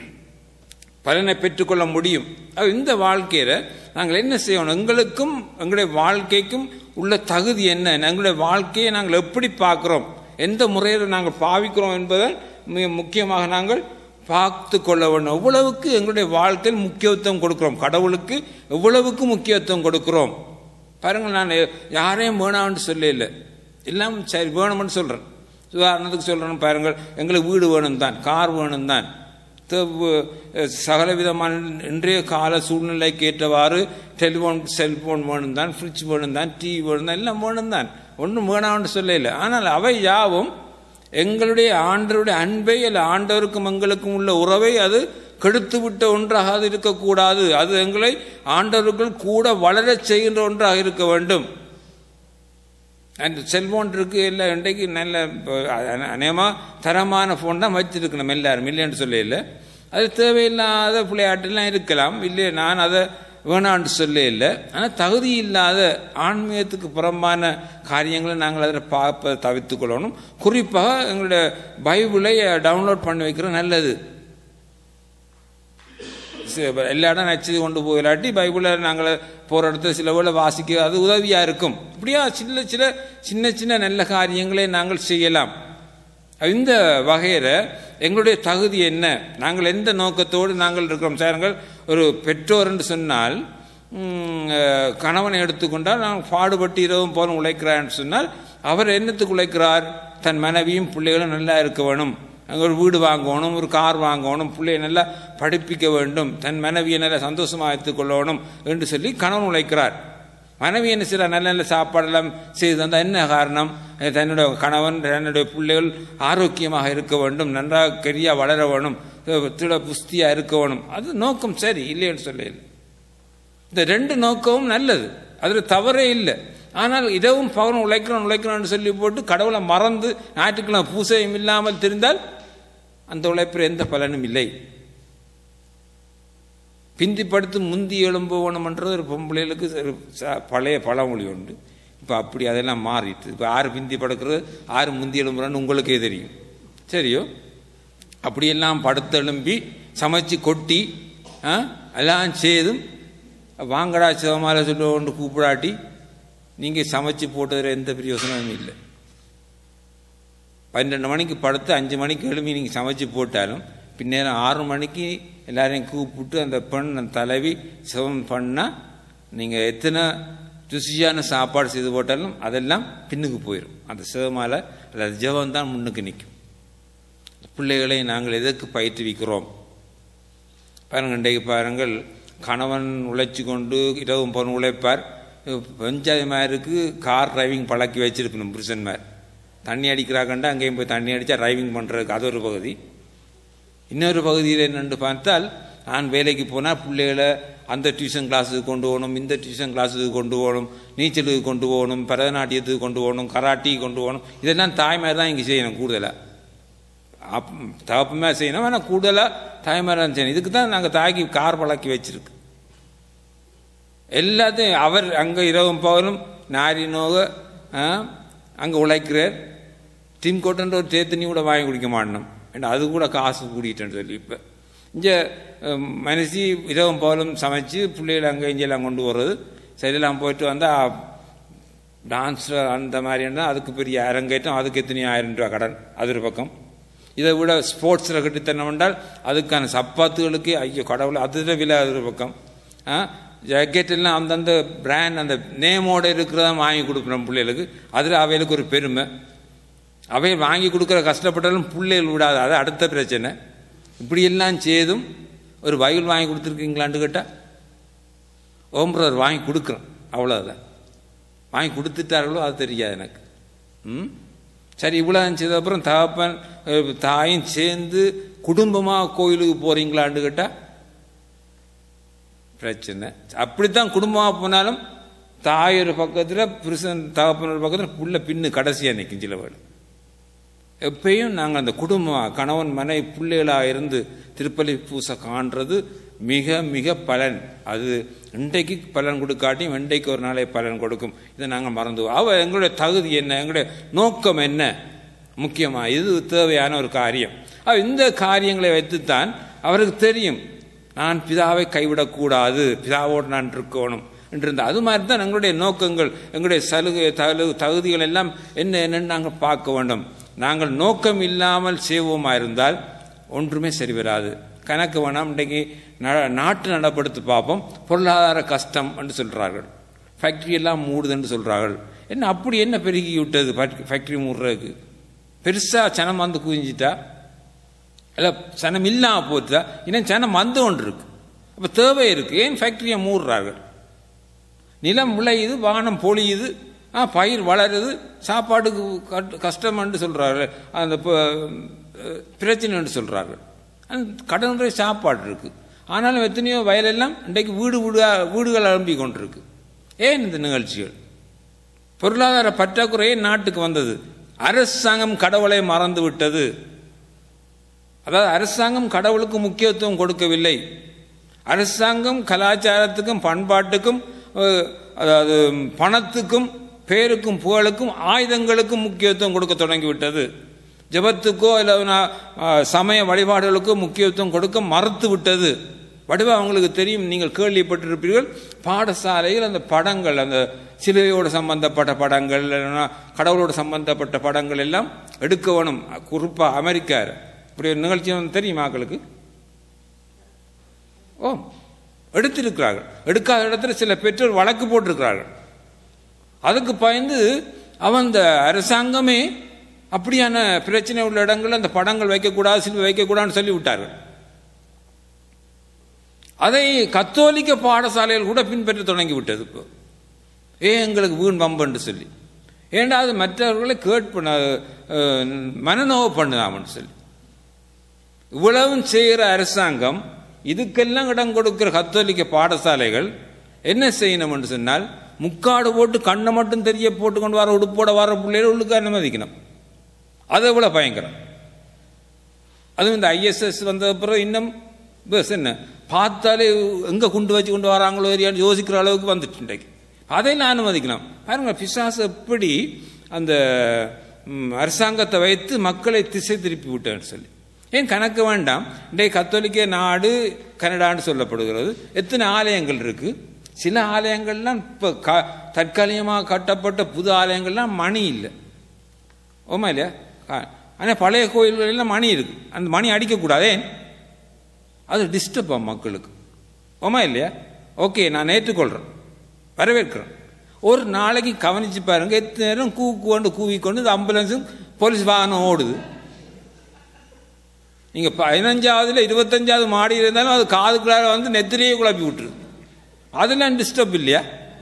பலனை பெற்றுக்கொள்ள முடியும் அது இந்த வாழ்க்கையில் நாங்கள் என்ன செய்யணும் எங்களுக்கும் எங்களுடைய வாழ்க்கைக்கும் உள்ள தகுதி என்ன எங்களுடைய வாழ்க்கையை நாங்கள் எப்படி பார்க்கிறோம் எந்த முறையில் நாங்கள் பாவிக்கிறோம் என்பதை மிக முக்கியமாக நாங்கள் பார்த்து கொள்ள வேண்டும் எவ்வளவுக்கு எங்களுடைய வாழ்க்கையில் முக்கியத்துவம் கொடுக்கிறோம் கடவுளுக்கு எவ்வளவுக்கு முக்கியத்துவம் கொடுக்கிறோம் பாருங்கள் நான் யாரையும் வேணாம்னு சொல்ல இல்லை எல்லாம் சரி வேணும்னு சொல்கிறேன் உதாரணத்துக்கு சொல்கிறேன்னு பாருங்கள் எங்களுக்கு வீடு வேணும் தான் கார் வேணும் தான் தேவ- சகலவிதமான இன்றைய கால சூழ்நிலைக்கு ஏற்றவாறு டெலிஃபோன் செல்போன் வேணும் தான் ஃப்ரிட்ஜ் வேணும் தான் டிவி வேணும் தான் எல்லாம் வேணும் தான் ஒன்றும் வேணாம்னு சொல்லல ஆனால் அவை யாவும் எங்களுடைய ஆண்டவருடைய அன்பை அல்ல ஆண்டவருக்கும் எங்களுக்கும் உள்ள உறவை அது கெடுத்து விட்ட ஒன்றாக அது இருக்கக்கூடாது அது எங்களை ஆண்டவருக்குள் கூட வளரச் செய்கின்ற ஒன்றாக இருக்க வேண்டும் அந்த செல்போன் இருக்கு இல்லை இன்றைக்கு நல்ல அநேகமாக தரமான ஃபோன் தான் வச்சிருக்கணும் எல்லாரும் இல்லைன்னு சொல்ல இல்லை அது தேவையில்லாத விளையாட்டுலாம் இருக்கலாம் இல்லை நான் அதை வேணான்னு சொல்ல இல்லை ஆனால் தகுதி இல்லாத ஆன்மீகத்துக்கு புறம்பான காரியங்களை நாங்கள் அதில் பார்ப்ப தவிர்த்து கொள்ளணும் குறிப்பாக எங்களுடைய பைபிளை டவுன்லோட் பண்ணி வைக்கிறது நல்லது சி- எல்லா இடம் நச்சு கொண்டு போயிலாட்டி பைபிளை நாங்கள் போகிற இடத்துல சில வேளை வாசிக்க அது உதவியாக இருக்கும் இப்படியா சின்ன சில சின்ன சின்ன நல்ல காரியங்களை நாங்கள் செய்யலாம் இந்த வகையில் எங்களுடைய தகுதி என்ன நாங்கள் எந்த நோக்கத்தோடு நாங்கள் இருக்கிறோம் சாருங்கள் ஒரு பெற்றோர் என்று சொன்னால் ம், அஹ், கணவனை எடுத்துக்கொண்டால் நான் பாடுபட்டு இரவும் போல உழைக்கிறான்னு சொன்னால் அவர் என்னத்துக்கு உழைக்கிறார் தன் மனைவியும் பிள்ளைகளும் நல்லா இருக்க வேணும் அங்கே ஒரு வீடு வாங்கணும் ஒரு கார் வாங்கணும் பிள்ளையை நல்லா படிப்பிக்க வேண்டும் தன் மனைவியை நல்லா சந்தோஷமாக வைத்துக் கொள்ளணும் என்று சொல்லி கணவன் உழைக்கிறார் மனைவி என்ன செய்யற நல்ல நல்ல சாப்பாடெல்லாம் செய்து தந்தால் என்ன காரணம் அஹ் தன்னுடைய கணவன் தன்னுடைய பிள்ளைகள் ஆரோக்கியமாக இருக்க வேண்டும் நன்றாக கரியா வளர வேணும் அஹ் திட புஸ்தியாக இருக்க வேணும் அது நோக்கம் சரி இல்லைன்னு சொல்லல இந்த ரெண்டு நோக்கமும் நல்லது அதில் தவறே இல்லை ஆனால் இதவும் பகலும் உழைக்கிறோம் உழைக்கிறோம்னு சொல்லி போட்டு கடவுளை மறந்து ஞாயிற்றுக்கிழமை பூசையும் இல்லாமல் தெரிந்தால் அந்த உழைப்பில் எந்த பலனும் இல்லை பிந்தி படுத்து முந்தி எழும்புவணும்ன்றது ஒரு பொம்பளைகளுக்கு ஒரு ச- பழைய பழமொழி உண்டு இப்போ அப்படி அதெல்லாம் மாறிட்டு இப்போ ஆறு பிந்தி படுக்கிறது ஆறு முந்தி எழும்புறான்னு உங்களுக்கே தெரியும் சரியோ அப்படியெல்லாம் படுத்து எழும்பி சமைச்சு கொட்டி ஆ, எல்லாம் செய்தும் வாங்கடா சிவமாலை சொல்ல கொண்டு கூப்பிடாட்டி நீங்கள் சமைச்சு போட்டதில் எந்த பிரயோசனமும் இல்லை பன்னெண்டு மணிக்கு படுத்து அஞ்சு மணிக்கு எழுப்பி நீங்கள் சமைச்சு போட்டாலும் பின்னேரம் ஆறு மணிக்கு எல்லாரையும் கூப்பிட்டு அந்த பெண் அந்த தலைவி சிவம் பண்ணால் நீங்கள் எத்தனை ருசியான சாப்பாடு செய்து போட்டாலும் அதெல்லாம் பின்னுக்கு போயிடும் அந்த சிவமாலை அல்லது ஜெபம் தான் முன்னுக்கு நிற்கும் பிள்ளைகளை நாங்கள் எதற்கு பயிற்றுவிக்கிறோம் பாருங்கள் இன்றைக்கு பாருங்கள் கணவன் உழைச்சி கொண்டு இரவும் பொன் உழைப்பார் பஞ்சாயமாருக்கு கார் டிரைவிங் பழக்கி வச்சிருக்கணும் புருஷன்மார் தண்ணி அடிக்கிறாக்கண்டா அங்கேயும் போய் தண்ணி அடித்தா டிரைவிங் பண்ணுறதுக்கு அது ஒரு பகுதி இன்னொரு பகுதியில் என்னென்று பார்த்தால் நான் வேலைக்கு போனால் பிள்ளைகளை அந்த டியூஷன் கிளாஸுக்கு கொண்டு போகணும் இந்த டியூஷன் கிளாஸுக்கு கொண்டு போகணும் நீச்சலுக்கு கொண்டு போகணும் பரதநாட்டியத்துக்கு கொண்டு போகணும் கராட்டி கொண்டு போகணும் இதெல்லாம் தாய்மார் தான் இங்கே செய்யணும் கூடுதலாக அப் தகப்பமே செய்யணும் ஆனால் கூடுதலாக தாய்மாராக செய்யணும் இதுக்கு தான் நாங்கள் தாய்க்கு கார் பழக்கி வச்சிருக்கு எல்லாத்தையும் அவர் அங்கே இரவும் பகலும் நாரி நோக அங்கே உழைக்கிறார் டின்கோட்டுன்ற ஒரு தேத்தனி கூட வாங்கி குடிக்க மாட்டோம் ஏன்னா அது கூட காசு கூடிட்டேன்னு சொல்லி இப்போ இங்கே மனசி இரவும் பகலும் சமைச்சு பிள்ளைகளை அங்கே இங்கெல்லாம் கொண்டு வர்றது சரியெல்லாம் போயிட்டு வந்தால் டான்ஸ் அந்த மாதிரி இருந்தால் அதுக்கு பெரிய அரங்கேற்றம் அதுக்கு எத்தனை ஆயிரம் ரூபா கடன் அது ஒரு பக்கம் இதை விட ஸ்போர்ட்ஸில் கட்டித்தனம் என்றால் அதுக்கான சப்பாத்துகளுக்கு ஐயோ கடவுள் அதில் விலை அது ஒரு பக்கம் ஆ ஜாக்கெட் எல்லாம் அந்தந்த பிராண்ட் அந்த நேமோட இருக்கிறதா வாங்கி கொடுக்குறோம் பிள்ளைகளுக்கு அதில் அவைகளுக்கு ஒரு பெருமை அவை வாங்கி கொடுக்குற கஷ்டப்பட்டாலும் பிள்ளைகள் விடாது அது அடுத்த பிரச்சனை இப்படியெல்லாம் செய்தும் ஒரு பைபிள் வாங்கி கொடுத்துருக்கீங்களான்னு கேட்டால் ஓம் பிரதர் வாங்கி கொடுக்குறோம் அவ்வளோதான் வாங்கி கொடுத்துட்டார்களோ அது தெரியாது எனக்கு ம் சரி இவ்வளோ செய்த அப்புறம் தகப்பன் அஹ், தாயும் சேர்ந்து குடும்பமாக கோயிலுக்கு போகிறீங்களான்னு கேட்டால் பிரச்சனை அப்படித்தான் குடும்பமாக போனாலும் தாய் ஒரு பக்கத்தில் புருஷன் தகப்பன் ஒரு பக்கத்தில் புள்ள பின்னு கடைசியாக நிற்கும் சில வேலை எப்பயும் நாங்கள் அந்த குடும்பம் கணவன் மனை பிள்ளைகளாக இருந்து திருப்பலி பூசை காண்றது மிக மிக பலன் அது இன்றைக்கு பலன் கொடுக்காட்டியும் இன்றைக்கு ஒரு நாளை பலன் கொடுக்கும் இதை நாங்கள் மறந்துவோம் அவ எங்களுடைய தகுதி என்ன எங்களுடைய நோக்கம் என்ன முக்கியமாக இது தேவையான ஒரு காரியம் அவ இந்த காரியங்களை வைத்துத்தான் அவருக்கு தெரியும் நான் பிதாவை கைவிடக்கூடாது பிதாவோடு நான் இருக்கணும் என்றிருந்த அது மாதிரி தான் எங்களுடைய நோக்கங்கள் எங்களுடைய சலுகை தகு தகுதிகள் எல்லாம் என்ன என்னன்னு நாங்கள் பார்க்க வேண்டும் நாங்கள் நோக்கம் இல்லாமல் செய்வோமா இருந்தால் ஒன்றுமே சரி வராது கணக்கு வேணாம் இன்றைக்கு ந- நாட்டு நடப்படுத்தி பார்ப்போம் பொருளாதார கஷ்டம் என்று சொல்கிறார்கள் ஃபேக்ட்ரி எல்லாம் மூடுதுன்னு சொல்கிறார்கள் என்ன அப்படி என்ன பெருகி விட்டது ஃபேக்ட்ரி மூடுறதுக்கு பெருசாக சனம் வந்து குவிஞ்சிட்டா இல்லை சனம் இல்லாமல் போச்சுதா இன்னும் சனம் வந்து கொண்டு இருக்கு அப்போ தேவை இருக்கு ஏன் ஃபேக்டரியை மூடுறார்கள் நிலம் விளையுது வானம் பொழியுது ஆ பயிர் வளருது சாப்பாட்டுக்கு கட்- கஷ்டம்னு சொல்கிறார்கள் அந்த ப- பிரச்சனைன்னு சொல்கிறார்கள் அந்த கடனுடைய சாப்பாடு இருக்கு ஆனாலும் எத்தனையோ வயலெல்லாம் இன்றைக்கு வீடு வீடா வீடுகள் எழும்பி கொண்டிருக்கு ஏன் இந்த நிகழ்ச்சிகள் பொருளாதார பற்றாக்குறையே நாட்டுக்கு வந்தது அரசாங்கம் கடவுளை மறந்து விட்டது அதாவது அரசாங்கம் கடவுளுக்கு முக்கியத்துவம் கொடுக்கவில்லை அரசாங்கம் கலாச்சாரத்துக்கும் பண்பாட்டுக்கும் அஹ், அதாவது பணத்துக்கும் பேருக்கும் புகழுக்கும் ஆயுதங்களுக்கும் முக்கியத்துவம் கொடுக்க தொடங்கிவிட்டது ஜெபத்துக்கோ இல்லை சமய வழிபாடுகளுக்கோ முக்கியத்துவம் கொடுக்க மறுத்து விட்டது வடிவா அவங்களுக்கு தெரியும் நீங்கள் கேள்விப்பட்டிருப்பீர்கள் பாடசாலையில் அந்த படங்கள் அந்த சிலுவையோடு சம்பந்தப்பட்ட படங்கள் இல்லைன்னா கடவுளோடு சம்பந்தப்பட்ட படங்கள் எல்லாம் எடுக்க வேணும் குறிப்பாக அமெரிக்கா இப்படி ஒரு நிகழ்ச்சி வந்து தெரியுமா மக்களுக்கு ஓ எடுத்திருக்கிறார்கள் எடுக்காத இடத்துல சில பெற்றோர் வழக்கு போட்டிருக்கிறார்கள் அதுக்கு பயந்து அவன் அந்த அரசாங்கமே அப்படியான பிரச்சனை உள்ள இடங்கள்ல அந்த படங்கள் வைக்கக்கூடாது சிலுவை வைக்கக்கூடாதுன்னு சொல்லி விட்டார்கள் அதை கத்தோலிக்க பாடசாலைகள் கூட பின்பற்ற தொடங்கி விட்டது இப்போ ஏ எங்களுக்கு வீண் பம்புன்னு சொல்லி ஏண்டா அது மற்றவர்களை கேட் பண்ண அஹ், மனநோவு பண்ணுதாமன்னு சொல்லி இவ்வளவும் செய்கிற அரசாங்கம் இதுக்கெல்லாம் இடம் கொடுக்கிற கத்தோலிக்க பாடசாலைகள் என்ன செய்யணும் என்று சொன்னால் முக்காடு போட்டு கண்ணை மட்டும் தெரிய போட்டு கொண்டு வர உடுப்போட வர பிள்ளைகள் உள்ளுக்கு அனுமதிக்கணும் அதை விட பயங்கரம் அதுவும் இந்த ஐஎஸ்எஸ் வந்த பிறகு இன்னும் பஸ் என்ன பார்த்தாலே எங்கே கொண்டு வச்சு கொண்டு வராங்களோ ஏரியான்னு யோசிக்கிற அளவுக்கு வந்துட்டு இன்றைக்கு அதையும் அனுமதிக்கணும் பாருங்க பிசாசு எப்படி அந்த ம், அரசாங்கத்தை வைத்து மக்களை திசை திருப்பி விட்டேன்னு சொல்லி ஏன் கணக்கு வேண்டாம் இன்றைய கத்தோலிக்க நாடு கனடான்னு சொல்லப்படுகிறது எத்தனை ஆலயங்கள் இருக்கு சில ஆலயங்கள்லாம் இப்போ க தற்காலிகமாக கட்டப்பட்ட புது ஆலயங்கள்லாம் மணி இல்லை ஓமா இல்லையா ஆனால் பழைய கோயில்கள் எல்லாம் மணி இருக்கு அந்த மணி அடிக்கக்கூடாதே அது டிஸ்டர்ப் மக்களுக்கு ஓமா இல்லையா ஓகே நான் ஏற்றுக்கொள்கிறேன் வரவேற்கிறேன் ஒரு நாளைக்கு கவனிச்சு பாருங்க எத்தனை நேரம் கூக்குவண்டு கூவிக்கொண்டு இந்த ஆம்புலன்ஸும் போலீஸ் வாகனம் ஓடுது நீங்க பதினஞ்சாவதுல இருபத்தஞ்சாவது மாடி இருந்தாலும் அது காதுக்குள்ளார வந்து நெத்திரியே குழப்பி விட்டுருது அதெல்லாம் டிஸ்டர்ப் இல்லையா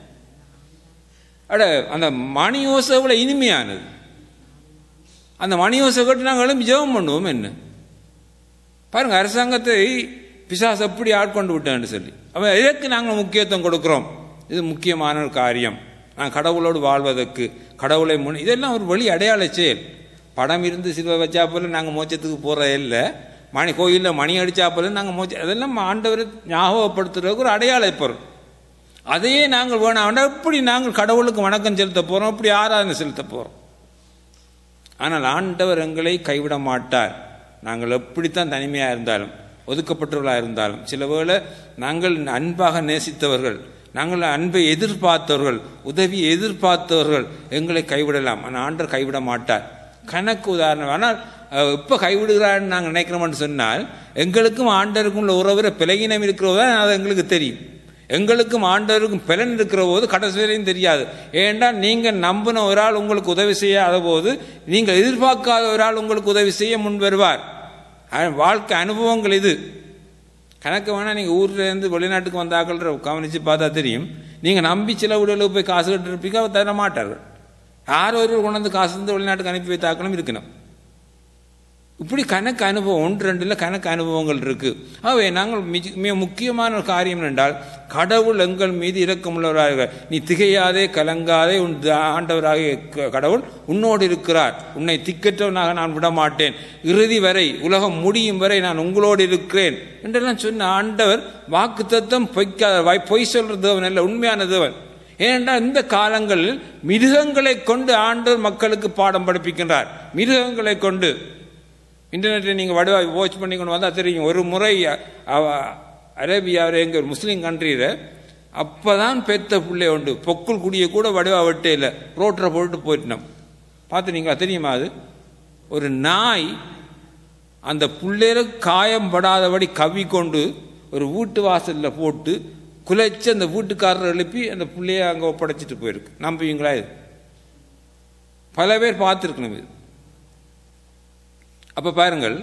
அட அந்த மணி ஓசை விட இனிமையானது அந்த மணி ஓசை கட்டு நாங்கள் எழும்பி ஜெபம் பண்ணுவோம் என்ன பாருங்க அரசாங்கத்தை பிசாஸ் எப்படி ஆட்கொண்டு விட்டேன்னு சொல்லி அவன் எதற்கு நாங்கள் முக்கியத்துவம் கொடுக்கிறோம் இது முக்கியமான ஒரு காரியம் நான் கடவுளோடு வாழ்வதற்கு கடவுளை முன் இதெல்லாம் ஒரு வழி அடையாள செயல் படம் இருந்து சிலுவை வச்சா போல நாங்கள் மோட்சத்துக்கு போகிறதே இல்லை மணி கோயிலில் மணி அடிச்சா போல நாங்கள் மோச்ச அதெல்லாம் ஆண்டவர் ஞாபகப்படுத்துறதுக்கு ஒரு அடையாள பொருள் அதையே நாங்கள் வேணாம் வேண்டாம் எப்படி நாங்கள் கடவுளுக்கு வணக்கம் செலுத்த போகிறோம் எப்படி ஆராதனை செலுத்த போகிறோம் ஆனால் ஆண்டவர் எங்களை கைவிட மாட்டார் நாங்கள் எப்படித்தான் தனிமையாக இருந்தாலும் ஒதுக்கப்பட்டவர்களாக இருந்தாலும் சில வேளை நாங்கள் அன்பாக நேசித்தவர்கள் நாங்கள் அன்பை எதிர்பார்த்தவர்கள் உதவியை எதிர்பார்த்தவர்கள் எங்களை கைவிடலாம் ஆனால் ஆண்டவர் கைவிட மாட்டார் கணக்கு உதாரணம் ஆனால் எப்போ கைவிடுகிறான்னு நாங்கள் நினைக்கிறோம்னு சொன்னால் எங்களுக்கும் ஆண்டருக்கும் உள்ள உறவுற பிளகினம் இருக்கிறது தான் அது எங்களுக்கு தெரியும் எங்களுக்கும் ஆண்டவருக்கும் பலன் இருக்கிற போது கடைசி வரையும் தெரியாது ஏண்டா நீங்கள் நம்பின ஒரு ஆள் உங்களுக்கு உதவி செய்யாத போது நீங்கள் எதிர்பார்க்காத ஒரு ஆள் உங்களுக்கு உதவி செய்ய முன் வருவார் வாழ்க்கை அனுபவங்கள் இது கணக்கு வேணால் நீங்கள் ஊரில் இருந்து வெளிநாட்டுக்கு வந்தாக்கள் கவனித்து பார்த்தா தெரியும் நீங்கள் நம்பி சில வீடுகளுக்கு போய் காசு கட்டிருப்பீங்க அவர் தர மாட்டார்கள் யார் ஒருவர் கொண்டு வந்து காசு வந்து வெளிநாட்டுக்கு அனுப்பி வைத்தாக்களும் இருக்கணும் இப்படி கணக்கு அனுபவம் ஒன்று ரெண்டுல கணக்கு அனுபவங்கள் இருக்கு ஆகவே நாங்கள் மிக முக்கியமான ஒரு காரியம் என்றால் கடவுள் எங்கள் மீது இரக்கமுள்ளவராக நீ திகையாதே கலங்காதே உன் ஆண்டவராக கடவுள் உன்னோடு இருக்கிறார் உன்னை திக்கற்றவனாக நான் விட மாட்டேன் இறுதி வரை உலகம் முடியும் வரை நான் உங்களோடு இருக்கிறேன் என்றெல்லாம் சொன்ன ஆண்டவர் வாக்கு தத்துவம் பொய்க்காத பொய் சொல்ற தேவன் அல்ல உண்மையான தேவன் ஏனென்றால் இந்த காலங்களில் மிருகங்களை கொண்டு ஆண்டவர் மக்களுக்கு பாடம் படிப்பிக்கின்றார் மிருகங்களை கொண்டு இன்டர்நெட்டில் நீங்கள் வடுவா வாட்ச் பண்ணி கொண்டு வந்தால் தெரியும் ஒரு முறை அரேபியாவில் எங்கள் முஸ்லீம் கண்ட்ரியில் அப்போ தான் பெத்த பிள்ளை உண்டு பொக்குள் குடியை கூட வடுவா வெட்டே இல்லை ரோட்டில் போட்டு போயிட்டோம் பார்த்துனீங்களா தெரியுமா அது ஒரு நாய் அந்த பிள்ளையில காயம் படாதபடி கவி கொண்டு ஒரு வீட்டு வாசலில் போட்டு குலைச்சு அந்த வீட்டுக்காரரை எழுப்பி அந்த பிள்ளைய அங்கே ஒப்படைச்சிட்டு போயிருக்கு நம்புவீங்களா இது பல பேர் பார்த்துருக்கணும் இது அப்போ பாருங்கள்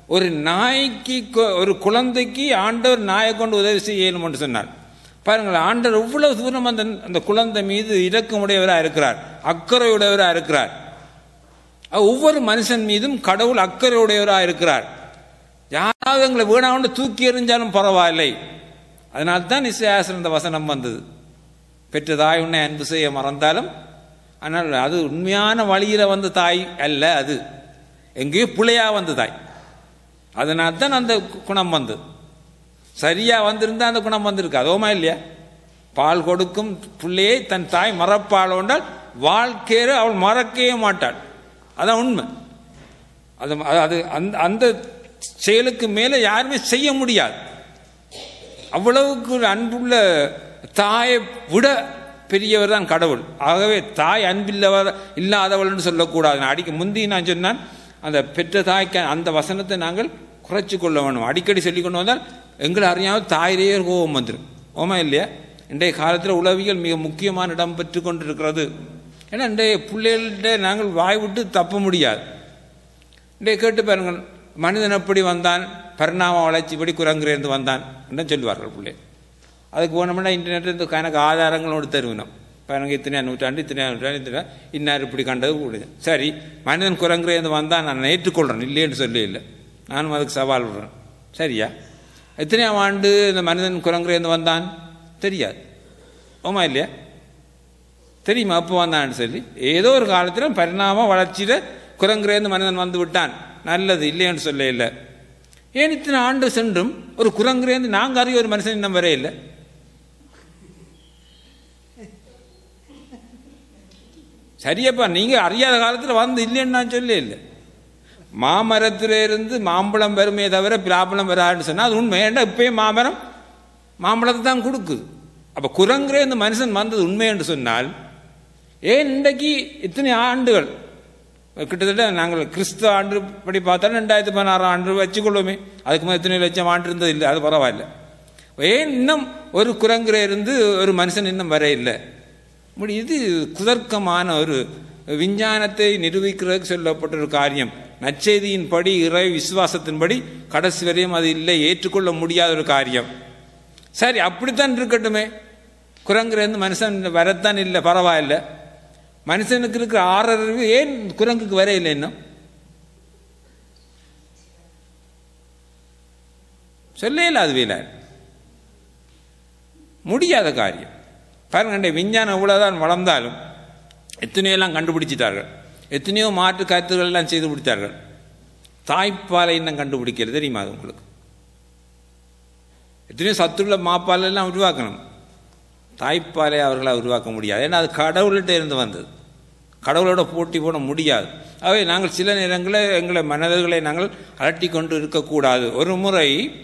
ஒரு நாய்க்கு கொ- ஒரு குழந்தைக்கு ஆண்டவர் நாயை கொண்டு உதவி செய்யணும்னு சொன்னார் பாருங்கள் ஆண்டவர் எவ்வளவு தூரம் அந்த அந்த குழந்தை மீது இரக்கமுடையவராக இருக்கிறார் அக்கறையுடையவராக இருக்கிறார் அஹ் ஒவ்வொரு மனுஷன் மீதும் கடவுள் அக்கறையுடையவராக இருக்கிறார் யாராவது எங்களை வீணாண்டு தூக்கி எறிஞ்சாலும் பரவாயில்லை அதனால தான் இசையாசன் இந்த வசனம் வந்தது பெற்ற தாய் உன்னை அன்பு செய்ய மறந்தாலும் ஆனால் அது உண்மையான வழியில வந்த தாய் அல்ல அது எங்கேயோ பிள்ளையா வந்த தாய் அதனால தான் அந்த கு- குணம் வந்தது சரியா வந்திருந்தா அந்த குணம் வந்திருக்கு அதோமா இல்லையா பால் கொடுக்கும் பிள்ளையை தன் தாய் மறப்பாள் என்றால் வாழ்க்கையில அவள் மறக்கவே மாட்டாள் அதான் உண்மை அது அது அந்த அந்த செயலுக்கு மேலே யாருமே செய்ய முடியாது அவ்வளவுக்கு ஒரு அன்புள்ள தாயை விட பெரியவர் தான் கடவுள் ஆகவே தாய் அன்பில்லவர் இல்லாதவள் என்று சொல்லக்கூடாது நான் அடிக்க முந்தி நான் சொன்னான் அந்த பெற்ற தாய்க்கு அந்த வசனத்தை நாங்கள் குறைச்சு கொள்ள வேணும் அடிக்கடி சொல்லி கொண்டு வந்தால் எங்களை அறியாமல் தாயிலேயே கோபம் வந்துடும் ஓமா இல்லையா இன்றைய காலத்தில் உளவியல் மிக முக்கியமான இடம் பெற்று கொண்டிருக்கிறது ஏன்னா இன்றைய பிள்ளைகள்கிட்ட நாங்கள் வாய் விட்டு தப்ப முடியாது இன்றைய கேட்டு பாருங்கள் மனிதன் எப்படி வந்தான் பரிணாம வளர்ச்சிப்படி குரங்கிலிருந்து வந்தான் என்று சொல்லுவார்கள் பிள்ளை அதுக்கு போனோம்னா இன்டர்நெட் இந்த கணக்கு ஆதாரங்களோடு தருவினோம் பாருங்க இத்தனை நூற்றாண்டு இத்தனை நூற்றாண்டு இத்தனை இன்னார் இப்படி கண்டது கூடுது சரி மனிதன் குரங்கிலிருந்து வந்தான் நான் ஏற்றுக்கொள்கிறேன் இல்லைன்னு சொல்லி இல்லை நானும் அதுக்கு சவால் விடுறேன் சரியா எத்தனையாம் ஆண்டு இந்த மனிதன் குரங்கிலிருந்து வந்தான் தெரியாது ஆமா இல்லையா தெரியுமா அப்போ வந்தான்னு சொல்லி ஏதோ ஒரு காலத்தில் பரிணாம வளர்ச்சியில குரங்குறேந்து மனிதன் வந்து விட்டான் நல்லது இல்லைன்னு சொல்ல இல்லை ஏன் இத்தனை ஆண்டு சென்றும் ஒரு குரங்குறேந்து நாங்க அறிய ஒரு மனுஷன் இன்னும் வரைய இல்லை சரியப்பா நீங்க அறியாத காலத்தில் வந்து இல்லைன்னு நான் சொல்ல இல்லை மாமரத்தில இருந்து மாம்பழம் வருமே தவிர பிலாப்பழம் வராதுன்னு சொன்னா அது உண்மை ஏன்டா இப்பயும் மாமரம் மாம்பழத்தை தான் கொடுக்குது அப்ப குரங்குறே இந்த மனுஷன் வந்தது உண்மை என்று சொன்னால் ஏன் இன்றைக்கு இத்தனை ஆண்டுகள் கிட்டத்தட்ட நாங்கள் கிறிஸ்துவ ஆண்டு படி பார்த்தாலும் ரெண்டாயிரத்தி பதினாறாம் ஆண்டு வச்சுக்கொள்ளுமே அதுக்கு மேலே எத்தனை லட்சம் ஆண்டு இருந்தது இல்லை அது பரவாயில்ல ஏன் இன்னும் ஒரு குரங்குற இருந்து ஒரு மனுஷன் இன்னும் வர இல்லை இப்படி இது குதர்க்கமான ஒரு விஞ்ஞானத்தை நிரூபிக்கிறதுக்கு சொல்லப்பட்ட ஒரு காரியம் நற்செய்தியின்படி இறை விசுவாசத்தின்படி கடைசி வரையும் அது இல்லை ஏற்றுக்கொள்ள முடியாத ஒரு காரியம் சரி அப்படித்தான் இருக்கட்டுமே குரங்குலேருந்து மனுஷன் வரத்தான் இல்லை பரவாயில்ல மனுஷனுக்கு இருக்கிற ஆறறிவு ஏன் குரங்குக்கு வர இல்லை இன்னும் சொல்ல அது வீல முடியாத காரியம் பாருங்க விஞ்ஞானம் எவ்வளவுதான் வளர்ந்தாலும் எத்தனையோ எல்லாம் கண்டுபிடிச்சிட்டார்கள் எத்தனையோ மாற்று கருத்துக்கள் எல்லாம் செய்து பிடித்தார்கள் தாய்ப்பாலை இன்னும் கண்டுபிடிக்கிறது தெரியுமா அது உங்களுக்கு எத்தனையோ சத்துள்ள மாப்பால் எல்லாம் உருவாக்கணும் தாய்ப்பாலை அவர்களால் உருவாக்க முடியாது ஏன்னா அது கடவுள்கிட்ட இருந்து வந்தது கடவுளோட போட்டி போட முடியாது ஆகவே நாங்கள் சில நேரங்களில் எங்களை மனதர்களை நாங்கள் அலட்டி கொண்டு இருக்கக்கூடாது ஒரு முறை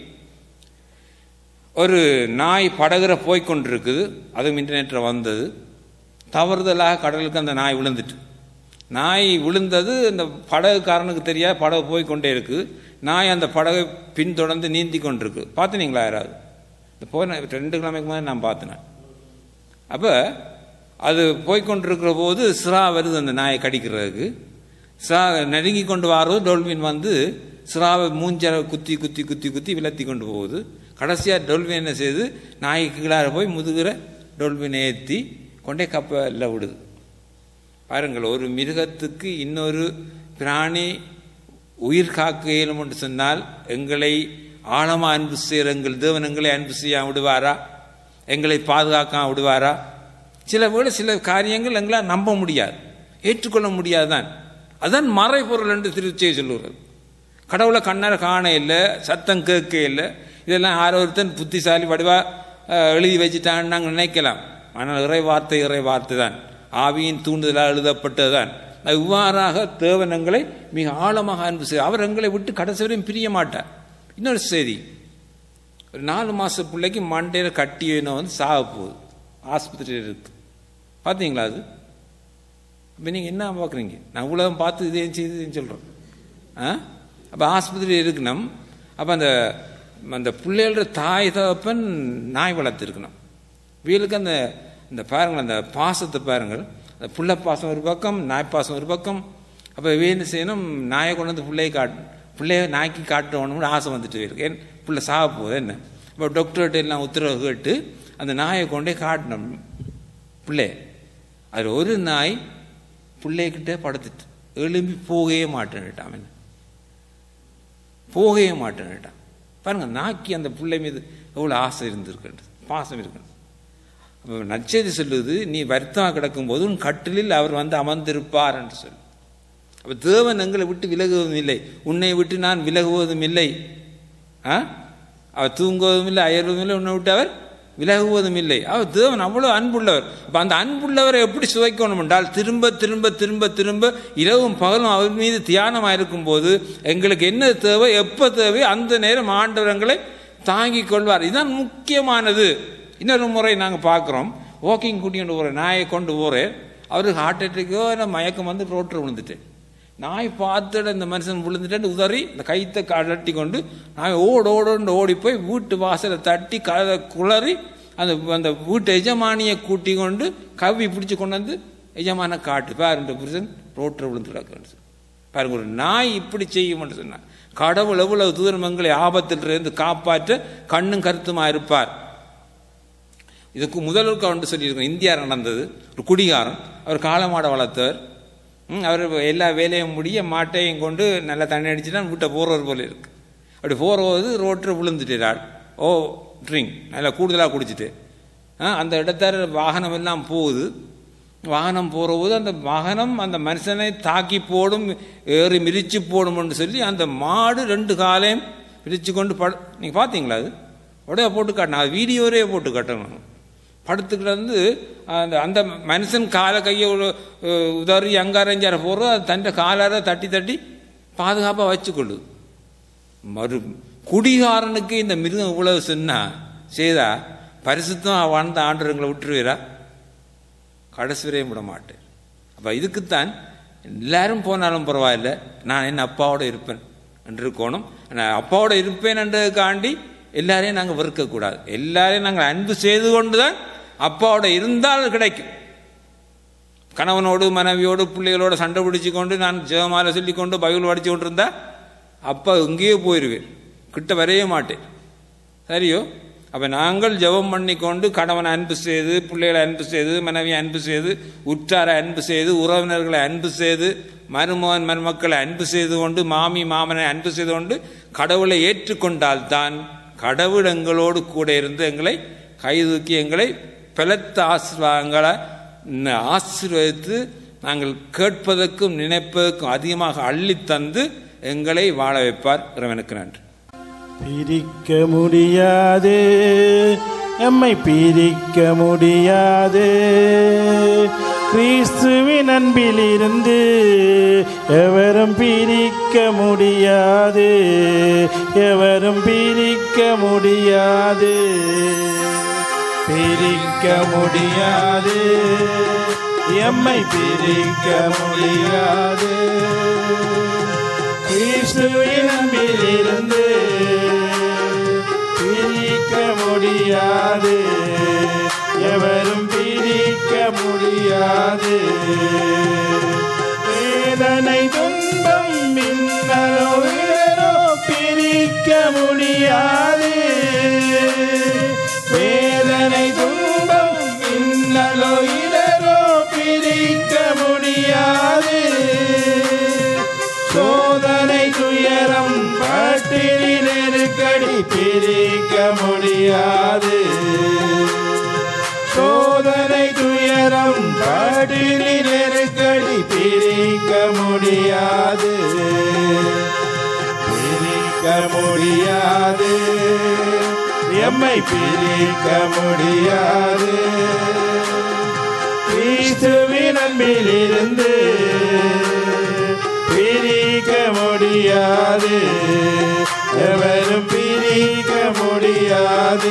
ஒரு நாய் படகுற போய் கொண்டிருக்குது அதுவும் இன்டர்நெட்டில் வந்தது தவறுதலாக கடலுக்கு அந்த நாய் விழுந்துட்டு நாய் விழுந்தது அந்த படகுக்காரனுக்கு தெரியாது படகு போய் கொண்டே இருக்குது நாய் அந்த படகை பின்தொடர்ந்து நீந்தி கொண்டிருக்கு பார்த்துனீங்களா யாராவது இந்த போன ரெண்டு கிழமைக்கு மாதிரி நான் பார்த்தேன் அப்போ அது போய்கொண்டிருக்கிற போது சிரா வருது அந்த நாயை கடிக்கிறதுக்கு சிரா நெருங்கி கொண்டு வர்றது டொல்வின் வந்து சிராவை மூஞ்ச குத்தி குத்தி குத்தி குத்தி விலத்தி கொண்டு போகுது கடைசியாக டொல்வின் என்ன செய்யுது நாய்க்கு கீழார போய் முதுகிற டொல்வினை ஏற்றி கொண்டே கப்பலில் விடுது பாருங்கள் ஒரு மிருகத்துக்கு இன்னொரு பிராணி உயிர் காக்க இயலும் என்று சொன்னால் எங்களை ஆழமா அன்பு செய்கிற எங்கள் தேவன் எங்களை அன்பு செய்ய விடுவாரா எங்களை பாதுகாக்க விடுவாரா சில வேளை சில காரியங்கள் எங்களால் நம்ப முடியாது ஏற்றுக்கொள்ள முடியாதுதான் அதுதான் மறைபொருள் என்று திருச்சியை சொல்லுகிறது கடவுளை கண்ணால் காண இல்லை சத்தம் கேட்க இல்லை இதெல்லாம் ஆரோ ஒருத்தன் புத்திசாலி வடிவா எழுதி வச்சுட்டான்னு நாங்கள் நினைக்கலாம் ஆனால் இறை வார்த்தை இறை வார்த்தை தான் ஆவியின் தூண்டுதலால் எழுதப்பட்டதுதான் இவ்வாறாக தேவனங்களை மிக ஆழமாக அன்பு செய்ய அவர் எங்களை விட்டு கடைசி வரையும் பிரிய மாட்டார் இன்னொரு செய்தி ஒரு நாலு மாச பிள்ளைக்கு மண்டையில் கட்டி வேணும் வந்து சாக போகுது ஆஸ்பத்திரியில் இருக்கு பார்த்தீங்களா அது இப்போ நீங்கள் என்ன பார்க்குறீங்க நான் உலகம் பார்த்து இதே செய்து சொல்கிறோம் ஆ அப்போ ஆஸ்பத்திரி இருக்கணும் அப்போ அந்த அந்த பிள்ளைகளோட தாய் தகப்பன் நாய் வளர்த்துருக்கணும் வீலுக்கு அந்த இந்த பாருங்கள் அந்த பாசத்தை பாருங்கள் அந்த புள்ள பாசம் ஒரு பக்கம் நாய் பாசம் ஒரு பக்கம் அப்போ என்ன செய்யணும் நாயை கொண்டு வந்து பிள்ளையை காட்டு பிள்ளைய நாய்க்கு காட்டணும்னு ஆசை வந்துட்டு இருக்கு என் பிள்ளை சாக போகுது என்ன இப்போ டாக்டர்கிட்ட எல்லாம் உத்தரவு கேட்டு அந்த நாயை கொண்டே காட்டினோம் பிள்ளை அது ஒரு நாய் பிள்ளைகிட்ட படுத்துட்டு எழும்பி போகவே மாட்டேன்னுட்டான் அவன் போகவே மாட்டேன்னுட்டான் பாருங்க நாக்கி அந்த பிள்ளை மீது எவ்வளோ ஆசை இருந்திருக்கின்றது பாசம் இருக்கணும் அப்போ நச்செய்தி சொல்லுது நீ வருத்தமாக கிடக்கும்போது உன் கட்டிலில் அவர் வந்து அமர்ந்திருப்பார் என்று சொல்லு அப்போ தேவன் எங்களை விட்டு விலகுவதும் இல்லை உன்னை விட்டு நான் விலகுவதும் இல்லை ஆ அவர் தூங்குவதும் இல்லை அயர்வதும் இல்லை உன்னை விட்டு அவர் விலகுவதும் இல்லை அவர் தேவன் அவ்வளோ அன்புள்ளவர் அப்போ அந்த அன்புள்ளவரை எப்படி சுவைக்கணும் என்றால் திரும்ப திரும்ப திரும்ப திரும்ப இரவும் பகலும் அவர் மீது தியானமாக இருக்கும்போது எங்களுக்கு என்ன தேவை எப்போ தேவை அந்த நேரம் ஆண்டவர் எங்களை தாங்கிக் கொள்வார் இதுதான் முக்கியமானது இன்னொரு முறை நாங்கள் பார்க்குறோம் வாக்கிங் கூட்டிகிட்டு போகிற நாயை கொண்டு போகிறேன் அவருக்கு ஹார்ட் அட்டாக்கோ இல்லை மயக்கம் வந்து ரோட்டில் விழுந்துட்டு நாய் பார்த்துட இந்த மனுஷன் விழுந்துட்டு உதறி இந்த கைத்தை கழட்டி கொண்டு நாய் ஓடு ஓடுன்னு ஓடி போய் வீட்டு வாசலை தட்டி க குளறி அந்த அந்த வீட்டு எஜமானியை கூட்டி கொண்டு கவி பிடிச்சி கொண்டு வந்து எஜமான காட்டு பாருன்ற புருஷன் ரோட்டில் விழுந்து கிடக்கு பாருங்க ஒரு நாய் இப்படி செய்யும்னு சொன்னார் கடவுள் எவ்வளவு தூரம் எங்களை ஆபத்திலிருந்து காப்பாற்ற கண்ணும் கருத்துமா இருப்பார் இதுக்கு முதல்வருக்கு அவன் சொல்லியிருக்கோம் இந்தியா நடந்தது ஒரு குடிகாரன் அவர் காலமாட வளர்த்தவர் ம், அவர் எல்லா வேலையும் முடிய மாட்டையும் கொண்டு நல்லா தண்ணி அடிச்சுட்டு வீட்டை போகிறவர் போல இருக்கு அப்படி போகிறது ரோட்டில் விழுந்துட்டாள் ஓ ட்ரிங்க் நல்லா கூடுதலாக குடிச்சிட்டு ஆ, அந்த இடத்தார வாகனம் எல்லாம் போகுது வாகனம் போகிறபோது அந்த வாகனம் அந்த மனுஷனை தாக்கி போடும் ஏறி மிதிச்சு போடும்னு சொல்லி அந்த மாடு ரெண்டு காலையும் பிரித்து கொண்டு படு நீங்கள் பார்த்தீங்களா அது உடைய போட்டு காட்டணும் அது வீடியோரே போட்டு காட்டணும் படுத்துக்கிட்டு வந்து அந்த அந்த மனுஷன் காலை கையை உ- உ- உதறி அங்காரஞ்சார போடுறோம் அது தன்னை காலார தட்டி தட்டி பாதுகாப்பாக வச்சுக்கொள்ளுது மறு குடிகாரனுக்கு இந்த மிருகம் இவ்வளவு சொன்னா செய்தா பரிசுத்தம் வாழ்ந்த ஆண்டவங்களை விட்டுருவீரா கடைசி வரையும் விட மாட்டேன் அப்போ இதுக்குத்தான் எல்லாரும் போனாலும் பரவாயில்ல நான் என் அப்பாவோட இருப்பேன் என்று இருக்கணும் நான் அப்பாவோட இருப்பேன் என்றதுக்காண்டி எல்லாரையும் நாங்கள் வெறுக்கக்கூடாது எல்லாரையும் நாங்கள் அன்பு செய்து கொண்டு தான் அப்பாவோட இருந்தால் கிடைக்கும் கணவனோடு மனைவியோடு பிள்ளைகளோட சண்டை பிடிச்சு கொண்டு நான் ஜெபமாலை சொல்லி கொண்டு பைபிள் படிச்சு கொண்டு இருந்தா அப்பா எங்கேயோ போயிடுவேன் கிட்ட வரைய மாட்டேன் சரியோ அப்போ நாங்கள் ஜெபம் பண்ணி கொண்டு கணவனை அன்பு செய்து பிள்ளைகளை அன்பு செய்து மனைவியை அன்பு செய்து உற்றாரை அன்பு செய்து உறவினர்களை அன்பு செய்து மருமகன் மருமக்களை அன்பு செய்து கொண்டு மாமி மாமனை அன்பு செய்து கொண்டு கடவுளை ஏற்றுக்கொண்டால்தான் கடவுள் எங்களோடு கூட இருந்து எங்களை கைதூக்கி எங்களை பலத்த ஆசீர்வாதங்களை ந- ஆசீர்வதித்து நாங்கள் கேட்பதற்கும் நினைப்பதற்கும் அதிகமாக அள்ளித் தந்து எங்களை வாழ வைப்பார் இறைவனுக்கு நன்றி பிரிக்க முடியாது எம்மை பிரிக்க முடியாது கிறிஸ்துவின் அன்பிலிருந்து எவரும் பிரிக்க முடியாது எவரும் பிரிக்க முடியாது பிரிக்க முடியாது எம்மை பிரிக்க முடியாது கிறிஸ்துவின் அன்பிலிருந்து பிரிக்க முடியாது எவரும் பிரிக்க முடியாது வேதனை துன்பம் மின்னலோ இடரோ பிரிக்க முடியாது வேதனை துன்பம் மின்னலோ இடரோ பிரிக்க முடியாது சோதனை துயரம் பட்டினி நெருக்கடி பிரிக்க முடியாது சோதனை துயரம் பட்டினி நெருக்கடி பிரிக்க முடியாது பிரிக்க முடியாது எம்மை பிரிக்க முடியாது கிறிஸ்துவின் அன்பிலிருந்து பிரிக்க முடியாது எவரும் பிரிக்க முடியாது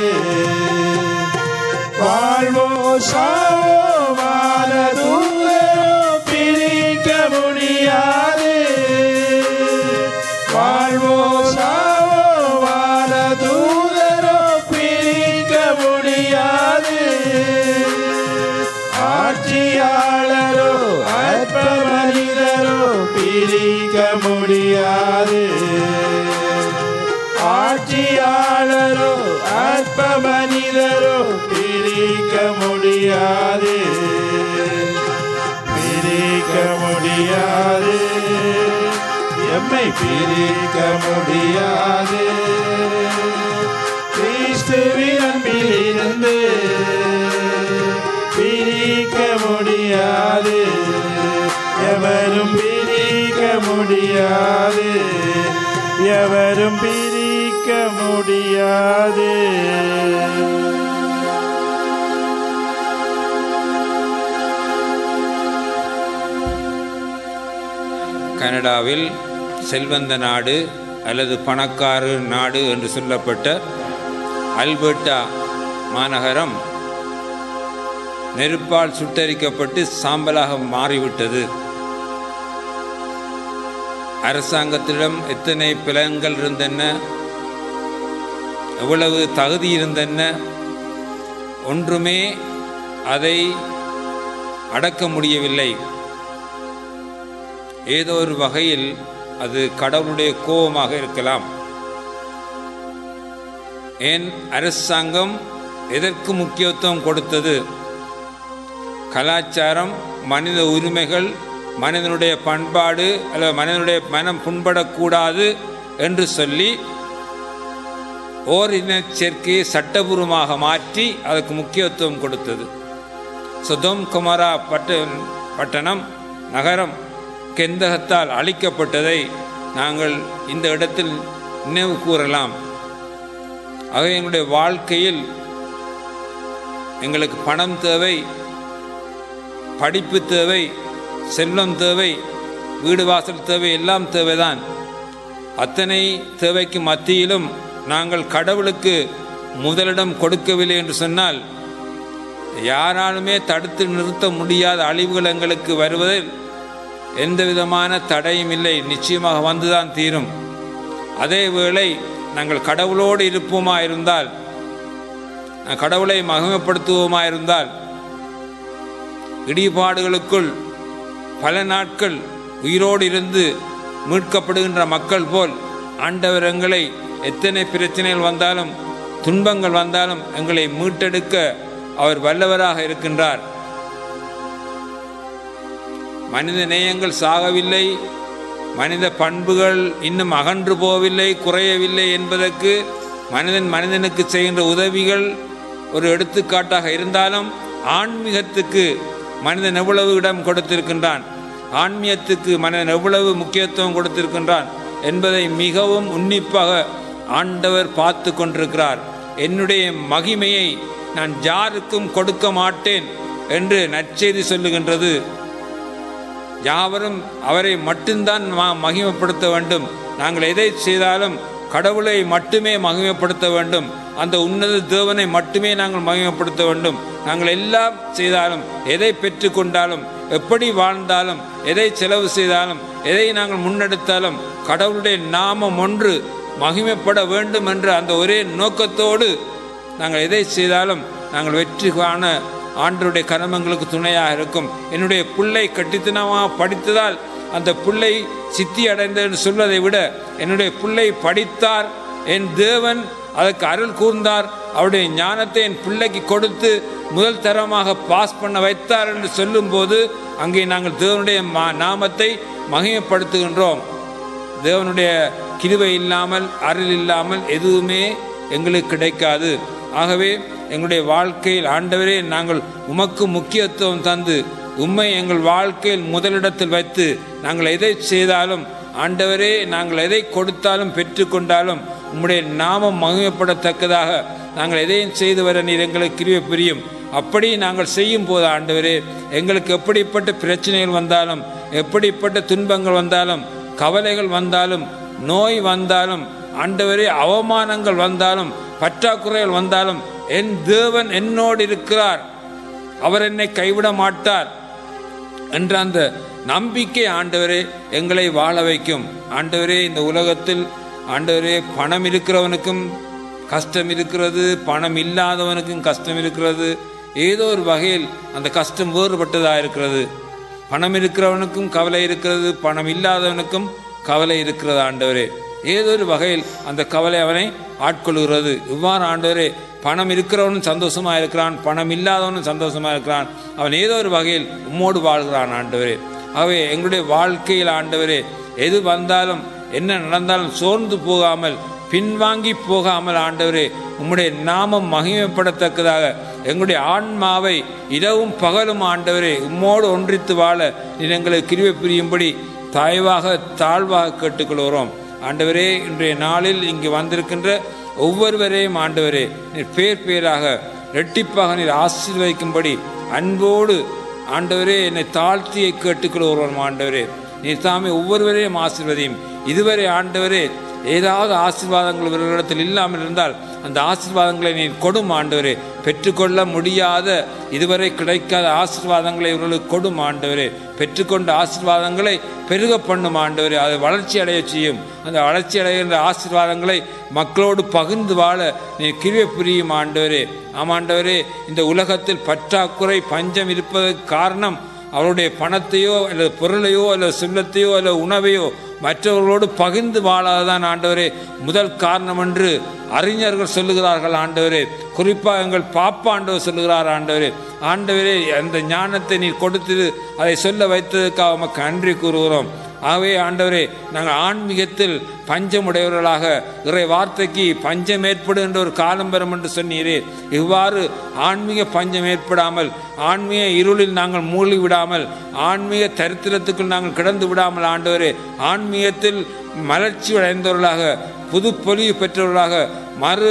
வாழ்வோ சாவோ வாழதூரோ பிரிக்க முடியாது வாழ்வோ சாவோ வாழதூரோ பிரிக்க முடியாது ஆட்சியாளரோ அற்ப மனிதரோ பிரிக்க முடியாது ஆட்சியாளரோ அற்ப மனிதரோ பிரிக்க முடியாது பிரிக்க முடியாது எம்மை பிரிக்க முடியாது கிறிஸ்துவின் அன்பிலிருந்து பிரிக்க முடியாது எவரும் பிரிக்க முடியாது எவரும் பிரிக்க முடியாது கனடாவில் செல்வந்த நாடு அல்லது பணக்கார நாடு என்று சொல்லப்பட்ட அல்பர்டா மாநகரம் நெருப்பால் சுட்டரிக்கப்பட்டு சாம்பலாக மாறிவிட்டது அரசாங்கத்திடம் எத்தனை பிளங்கள் இருந்தன எவ்வளவு தகுதி இருந்தன ஒன்றுமே அதை அடக்க முடியவில்லை ஏதோ ஒரு வகையில் அது கடவுளுடைய கோபமாக இருக்கலாம் ஏன் அரசாங்கம் எதற்கு முக்கியத்துவம் கொடுத்தது கலாச்சாரம் மனித உரிமைகள் மனிதனுடைய பண்பாடு அல்லது மனிதனுடைய மனம் புண்படக்கூடாது என்று சொல்லி ஓர் இனச் சேர்க்கையை சட்டபூர்வமாக மாற்றி அதற்கு முக்கியத்துவம் கொடுத்தது சுதம் குமாரா பட்ட பட்டணம் நகரம் கெந்தகத்தால் அழிக்கப்பட்டதை நாங்கள் இந்த இடத்தில் நினைவு கூறலாம் ஆகவே எங்களுடைய வாழ்க்கையில் எங்களுக்கு பணம் தேவை படிப்பு தேவை செல்வம் தேவை வீடு வாசல் தேவை எல்லாம் தேவைதான் அத்தனை தேவைக்கு மத்தியிலும் நாங்கள் கடவுளுக்கு முதலிடம் கொடுக்கவில்லை என்று சொன்னால் யாராலுமே தடுத்து நிறுத்த முடியாத அழிவுகள் எங்களுக்கு வருவதில் எந்த விதமான தடையும் இல்லை நிச்சயமாக வந்துதான் தீரும் அதே வேளை நாங்கள் கடவுளோடு இருப்போமா இருந்தால் கடவுளை மகிமைப்படுத்துவோமா இருந்தால் இடிபாடுகளுக்குள் பல நாட்கள் உயிரோடு இருந்து மீட்கப்படுகின்ற மக்கள் போல் ஆண்டவர் எங்களை எத்தனை பிரச்சனைகள் வந்தாலும் துன்பங்கள் வந்தாலும் எங்களை மீட்டெடுக்க அவர் வல்லவராக இருக்கின்றார் மனித நேயங்கள் சாகவில்லை மனித பண்புகள் இன்னும் அகன்று போகவில்லை குறையவில்லை என்பதற்கு மனிதன் மனிதனுக்கு செய்கின்ற உதவிகள் ஒரு எடுத்துக்காட்டாக இருந்தாலும் ஆன்மீகத்துக்கு மனிதன் எவ்வளவு இடம் கொடுத்திருக்கின்றான் ஆன்மீகத்துக்கு மனிதன் எவ்வளவு முக்கியத்துவம் கொடுத்திருக்கின்றான் என்பதை மிகவும் உன்னிப்பாக ஆண்டவர் பார்த்து கொண்டிருக்கிறார் என்னுடைய மகிமையை நான் யாருக்கும் கொடுக்க மாட்டேன் என்று நற்செய்தி சொல்லுகின்றது யாவரும் அவரை மட்டும்தான் மா- மகிமைப்படுத்த வேண்டும் நாங்கள் எதை செய்தாலும் கடவுளை மட்டுமே மகிமைப்படுத்த வேண்டும் அந்த உன்னத தேவனை மட்டுமே நாங்கள் மகிமைப்படுத்த வேண்டும் நாங்கள் எல்லாம் செய்தாலும் எதை பெற்றுக்கொண்டாலும் எப்படி வாழ்ந்தாலும் எதை செலவு செய்தாலும் எதை நாங்கள் முன்னெடுத்தாலும் கடவுளுடைய நாமம் ஒன்று மகிமைப்பட வேண்டும் என்ற அந்த ஒரே நோக்கத்தோடு நாங்கள் எதை செய்தாலும் நாங்கள் வெற்றி காண ஆண்டருடைய கர்மங்களுக்கு துணையாக இருக்கும் என்னுடைய பிள்ளை கட்டித்தனமாக படித்ததால் அந்த பிள்ளை சித்தி அடைந்தன்னு சொல்வதை விட என்னுடைய பிள்ளை படித்தார் என் தேவன் அதற்கு அருள் கூர்ந்தார் அவருடைய ஞானத்தை என் பிள்ளைக்கு கொடுத்து முதல் தரமாக பாஸ் பண்ண வைத்தார் என்று சொல்லும்போது அங்கே நாங்கள் தேவனுடைய மா நாமத்தை மகிமைப்படுத்துகின்றோம் தேவனுடைய கிருபை இல்லாமல் அருள் இல்லாமல் எதுவுமே எங்களுக்கு கிடைக்காது ஆகவே எங்களுடைய வாழ்க்கையில் ஆண்டவரே நாங்கள் உமக்கு முக்கியத்துவம் தந்து உம்மை எங்கள் வாழ்க்கையில் முதலிடத்தில் வைத்து நாங்கள் எதை செய்தாலும் ஆண்டவரே நாங்கள் எதை கொடுத்தாலும் பெற்றுக்கொண்டாலும் உம்முடைய நாமம் மகிமைப்படத்தக்கதாக நாங்கள் எதையும் செய்து வர நீர் எங்களுக்கு கிருபை புரியும் அப்படி நாங்கள் செய்யும் போது ஆண்டவரே எங்களுக்கு எப்படிப்பட்ட பிரச்சனைகள் வந்தாலும் எப்படிப்பட்ட துன்பங்கள் வந்தாலும் கவலைகள் வந்தாலும் நோய் வந்தாலும் ஆண்டவரே அவமானங்கள் வந்தாலும் பற்றாக்குறைகள் வந்தாலும் என் தேவன் என்னோடு இருக்கிறார் அவர் என்னை கைவிட மாட்டார் என்ற அந்த நம்பிக்கை ஆண்டவரே எங்களை வாழ வைக்கும் ஆண்டவரே இந்த உலகத்தில் ஆண்டவரே பணம் இருக்கிறவனுக்கும் கஷ்டம் இருக்கிறது பணம் இல்லாதவனுக்கும் கஷ்டம் இருக்கிறது ஏதோ ஒரு வகையில் அந்த கஷ்டம் வேறுபட்டதாக இருக்கிறது பணம் இருக்கிறவனுக்கும் கவலை இருக்கிறது பணம் இல்லாதவனுக்கும் கவலை இருக்கிறது ஆண்டவரே ஏதோ ஒரு வகையில் அந்த கவலை அவனை ஆட்கொள்கிறது இவ்வாறு ஆண்டவரே பணம் இருக்கிறவனும் சந்தோஷமா இருக்கிறான் பணம் இல்லாதவனும் சந்தோஷமா இருக்கிறான் அவன் ஏதோ ஒரு வகையில் உம்மோடு வாழ்கிறான் ஆண்டவரே ஆகவே எங்களுடைய வாழ்க்கையில் ஆண்டவரே எது வந்தாலும் என்ன நடந்தாலும் சோர்ந்து போகாமல் பின்வாங்கி போகாமல் ஆண்டவரே உம்முடைய நாமம் மகிமைப்படத்தக்கதாக எங்களுடைய ஆன்மாவை இரவும் பகலும் ஆண்டவரே உம்மோடு ஒன்றித்து வாழ நீர் எங்களை கிருவை புரியும்படி தாய்வாக தாழ்வாக கேட்டுக்கொள்கிறோம் ஆண்டவரே இன்றைய நாளில் இங்கு வந்திருக்கின்ற ஒவ்வொருவரையும் ஆண்டவரே நீர் பேர் பேராக ரெட்டிப்பாக நீர் ஆசீர்வதிக்கும்படி அன்போடு ஆண்டவரே என்னை தாழ்த்தியை கேட்டுக்கொள்கிறோம் ஆண்டவரே நீர் தாமே ஒவ்வொருவரையும் ஆசீர்வதியும் இதுவரை ஆண்டவரே ஏதாவது ஆசீர்வாதங்கள் இவர்களிடத்தில் இல்லாமல் இருந்தால் அந்த ஆசீர்வாதங்களை நீ கொடும் ஆண்டவரே பெற்றுக்கொள்ள முடியாத இதுவரை கிடைக்காத ஆசீர்வாதங்களை இவர்களுக்கு கொடும் ஆண்டவரே பெற்றுக்கொண்ட ஆசீர்வாதங்களை பெருக பண்ணும் ஆண்டவரே அதை வளர்ச்சி அடைய செய்யும் அந்த வளர்ச்சி அடைகின்ற ஆசீர்வாதங்களை மக்களோடு பகிர்ந்து வாழ நீ கிருவை புரியும் ஆண்டவரே ஆமாண்டவரே இந்த உலகத்தில் பற்றாக்குறை பஞ்சம் இருப்பதற்கு காரணம் அவருடைய பணத்தையோ அல்லது பொருளையோ அல்லது செல்லத்தையோ அல்லது உணவையோ மற்றவர்களோடு பகிர்ந்து வாழாததான் ஆண்டவரே முதல் காரணம் என்று அறிஞர்கள் சொல்லுகிறார்கள் ஆண்டவரே குறிப்பாக எங்கள் பாப்பா ஆண்டவர் சொல்லுகிறார் ஆண்டவரே ஆண்டவரே அந்த ஞானத்தை நீர் கொடுத்தது அதை சொல்ல வைத்ததற்காக உமக்கு நன்றி கூறுகிறோம் ஆகவே ஆண்டவரே நாங்கள் ஆன்மீகத்தில் பஞ்சமுடையவர்களாக இறை வார்த்தைக்கு பஞ்சம் ஏற்படும் என்ற ஒரு காலம் பெறும் என்று சொன்னீரே இவ்வாறு ஆன்மீக பஞ்சம் ஏற்படாமல் ஆன்மீக இருளில் நாங்கள் மூழ்கி விடாமல் ஆன்மீக தரித்திரத்துக்குள் நாங்கள் கிடந்து விடாமல் ஆண்டவரே ஆன்மீகத்தில் மலர்ச்சி அடைந்தவர்களாக புது பொலிவு பெற்றவர்களாக மறு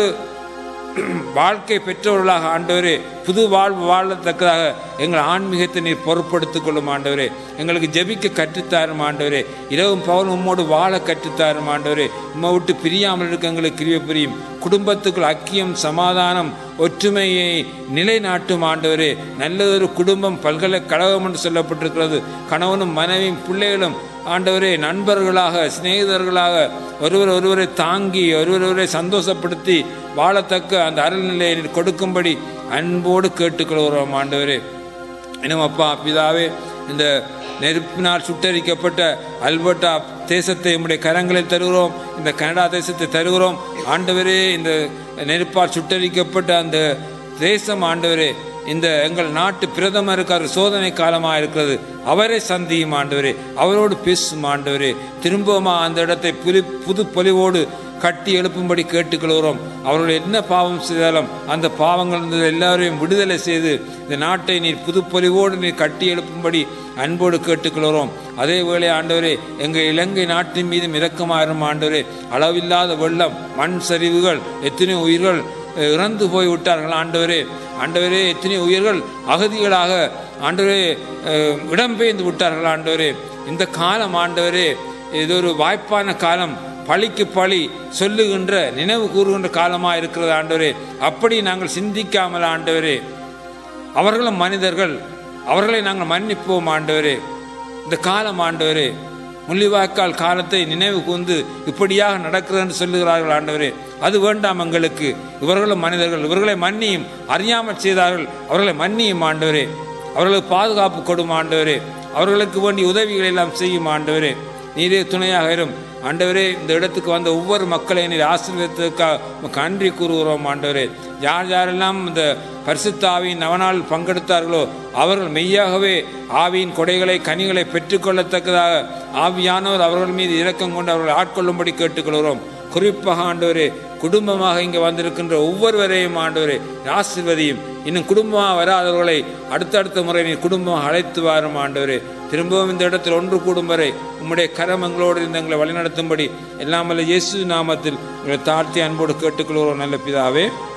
வாழ்க்கை பெற்றவர்களாக ஆண்டவரே புது வாழ்வு வாழத்தக்கதாக எங்கள் ஆன்மீகத்தை நீர் பொருட்படுத்திக் கொள்ளும் ஆண்டவரே எங்களுக்கு ஜெபிக்க கற்றுத்தாரும் ஆண்டவரே இரவும் பவன் உம்மோடு வாழ கற்றுத்தாரும் ஆண்டவரே உம்மை விட்டு பிரியாமல் இருக்க எங்களுக்கு கிரிய புரியும் குடும்பத்துக்குள் அக்கியம் சமாதானம் ஒற்றுமையை நிலைநாட்டும் ஆண்டவரே நல்லதொரு குடும்பம் பல்கலைக்கழகம் என்று சொல்லப்பட்டிருக்கிறது கணவனும் மனைவியும் பிள்ளைகளும் ஆண்டவரே நண்பர்களாக சிநேகிதர்களாக ஒருவர் ஒருவரை தாங்கி ஒருவர் ஒருவரை சந்தோஷப்படுத்தி வாழத்தக்க அந்த அருள்நிலையை நீர் கொடுக்கும்படி அன்போடு கேட்டுக்கொள்கிறோம் ஆண்டவரே இன்னும் அப்பா பிதாவே இந்த நெருப்பினால் சுட்டரிக்கப்பட்ட அல்பர்டா தேசத்தை உம்முடைய கரங்களில் தருகிறோம் இந்த கனடா தேசத்தை தருகிறோம் ஆண்டவரே இந்த நெருப்பால் சுட்டரிக்கப்பட்ட அந்த தேசம் ஆண்டவரே இந்த எங்கள் நாட்டு பிரதமருக்கு சோதனை காலமாக இருக்கிறது அவரை சந்தியும் ஆண்டவரே அவரோடு பேசும் ஆண்டவரே திரும்பவுமா அந்த இடத்தை புது புது பொலிவோடு கட்டி எழுப்பும்படி கேட்டுக்கொள்கிறோம் அவர்கள் என்ன பாவம் செய்தாலும் அந்த பாவங்கள் எல்லாரையும் விடுதலை செய்து இந்த நாட்டை நீர் புது பொலிவோடு நீர் கட்டி எழுப்பும்படி அன்போடு கேட்டுக்கொள்கிறோம் அதே வேளை ஆண்டவரே எங்கள் இலங்கை நாட்டின் மீதும் இரக்கமாயிரும் ஆண்டவரே அளவில்லாத வெள்ளம் மண் சரிவுகள் எத்தனை உயிர்கள் இறந்து போய் விட்டார்கள் ஆண்டவரே ஆண்டவரே எத்தனை உயிர்கள் அகதிகளாக ஆண்டவரே இடம்பெயர்ந்து விட்டார்கள் ஆண்டவரே இந்த காலம் ஆண்டவரே இது ஒரு வாய்ப்பான காலம் பழிக்கு பழி சொல்லுகின்ற நினைவு கூறுகின்ற காலமாக இருக்கிறது ஆண்டவரே அப்படி நாங்கள் சிந்திக்காமல் ஆண்டவரே அவர்களும் மனிதர்கள் அவர்களை நாங்கள் மன்னிப்போம் ஆண்டவரே இந்த காலம் ஆண்டவரே முள்ளிவாய்க்கால் காலத்தை நினைவு கூர்ந்து இப்படியாக நடக்கிறது என்று சொல்லுகிறார்கள் ஆண்டவரே அது வேண்டாம் எங்களுக்கு இவர்களும் மனிதர்கள் இவர்களை மன்னியும் அறியாமல் செய்தார்கள் அவர்களை மன்னியும் ஆண்டவரே அவர்களுக்கு பாதுகாப்பு கொடும் ஆண்டவரே அவர்களுக்கு வேண்டிய உதவிகளை எல்லாம் செய்யும் ஆண்டவரே நீரே துணையாக இரும் ஆண்டவரே இந்த இடத்துக்கு வந்த ஒவ்வொரு மக்களையும் நீர் ஆசீர்வதித்ததுக்காக நன்றி கூறுகிறோம் ஆண்டவரே யார் யாரெல்லாம் இந்த பரிசுத்த ஆவியின் நவநாள் பங்கெடுத்தார்களோ அவர்கள் மெய்யாகவே ஆவியின் கொடைகளை கனிகளை பெற்றுக்கொள்ளத்தக்கதாக ஆவியானவர் அவர்கள் மீது இரக்கம் கொண்டு அவர்கள் ஆட்கொள்ளும்படி கேட்டுக்கொள்கிறோம் குறிப்பாக ஆண்டவரே குடும்பமாக இங்கே வந்திருக்கின்ற ஒவ்வொருவரையும் ஆண்டவரே ஆசிர்வதியும் இன்னும் குடும்பமாக வராதவர்களை அடுத்தடுத்த முறை நீ குடும்பமாக அழைத்து வாரும் ஆண்டவரே திரும்பவும் இந்த இடத்தில் ஒன்று கூடும் வரை உம்முடைய கரம் எங்களோடு இருந்து எங்களை வழிநடத்தும்படி எல்லாமல்ல இயேசு நாமத்தில் உங்களை தாழ்த்தி அன்போடு கேட்டுக்கொள்கிறோம் நல்ல பிதாவே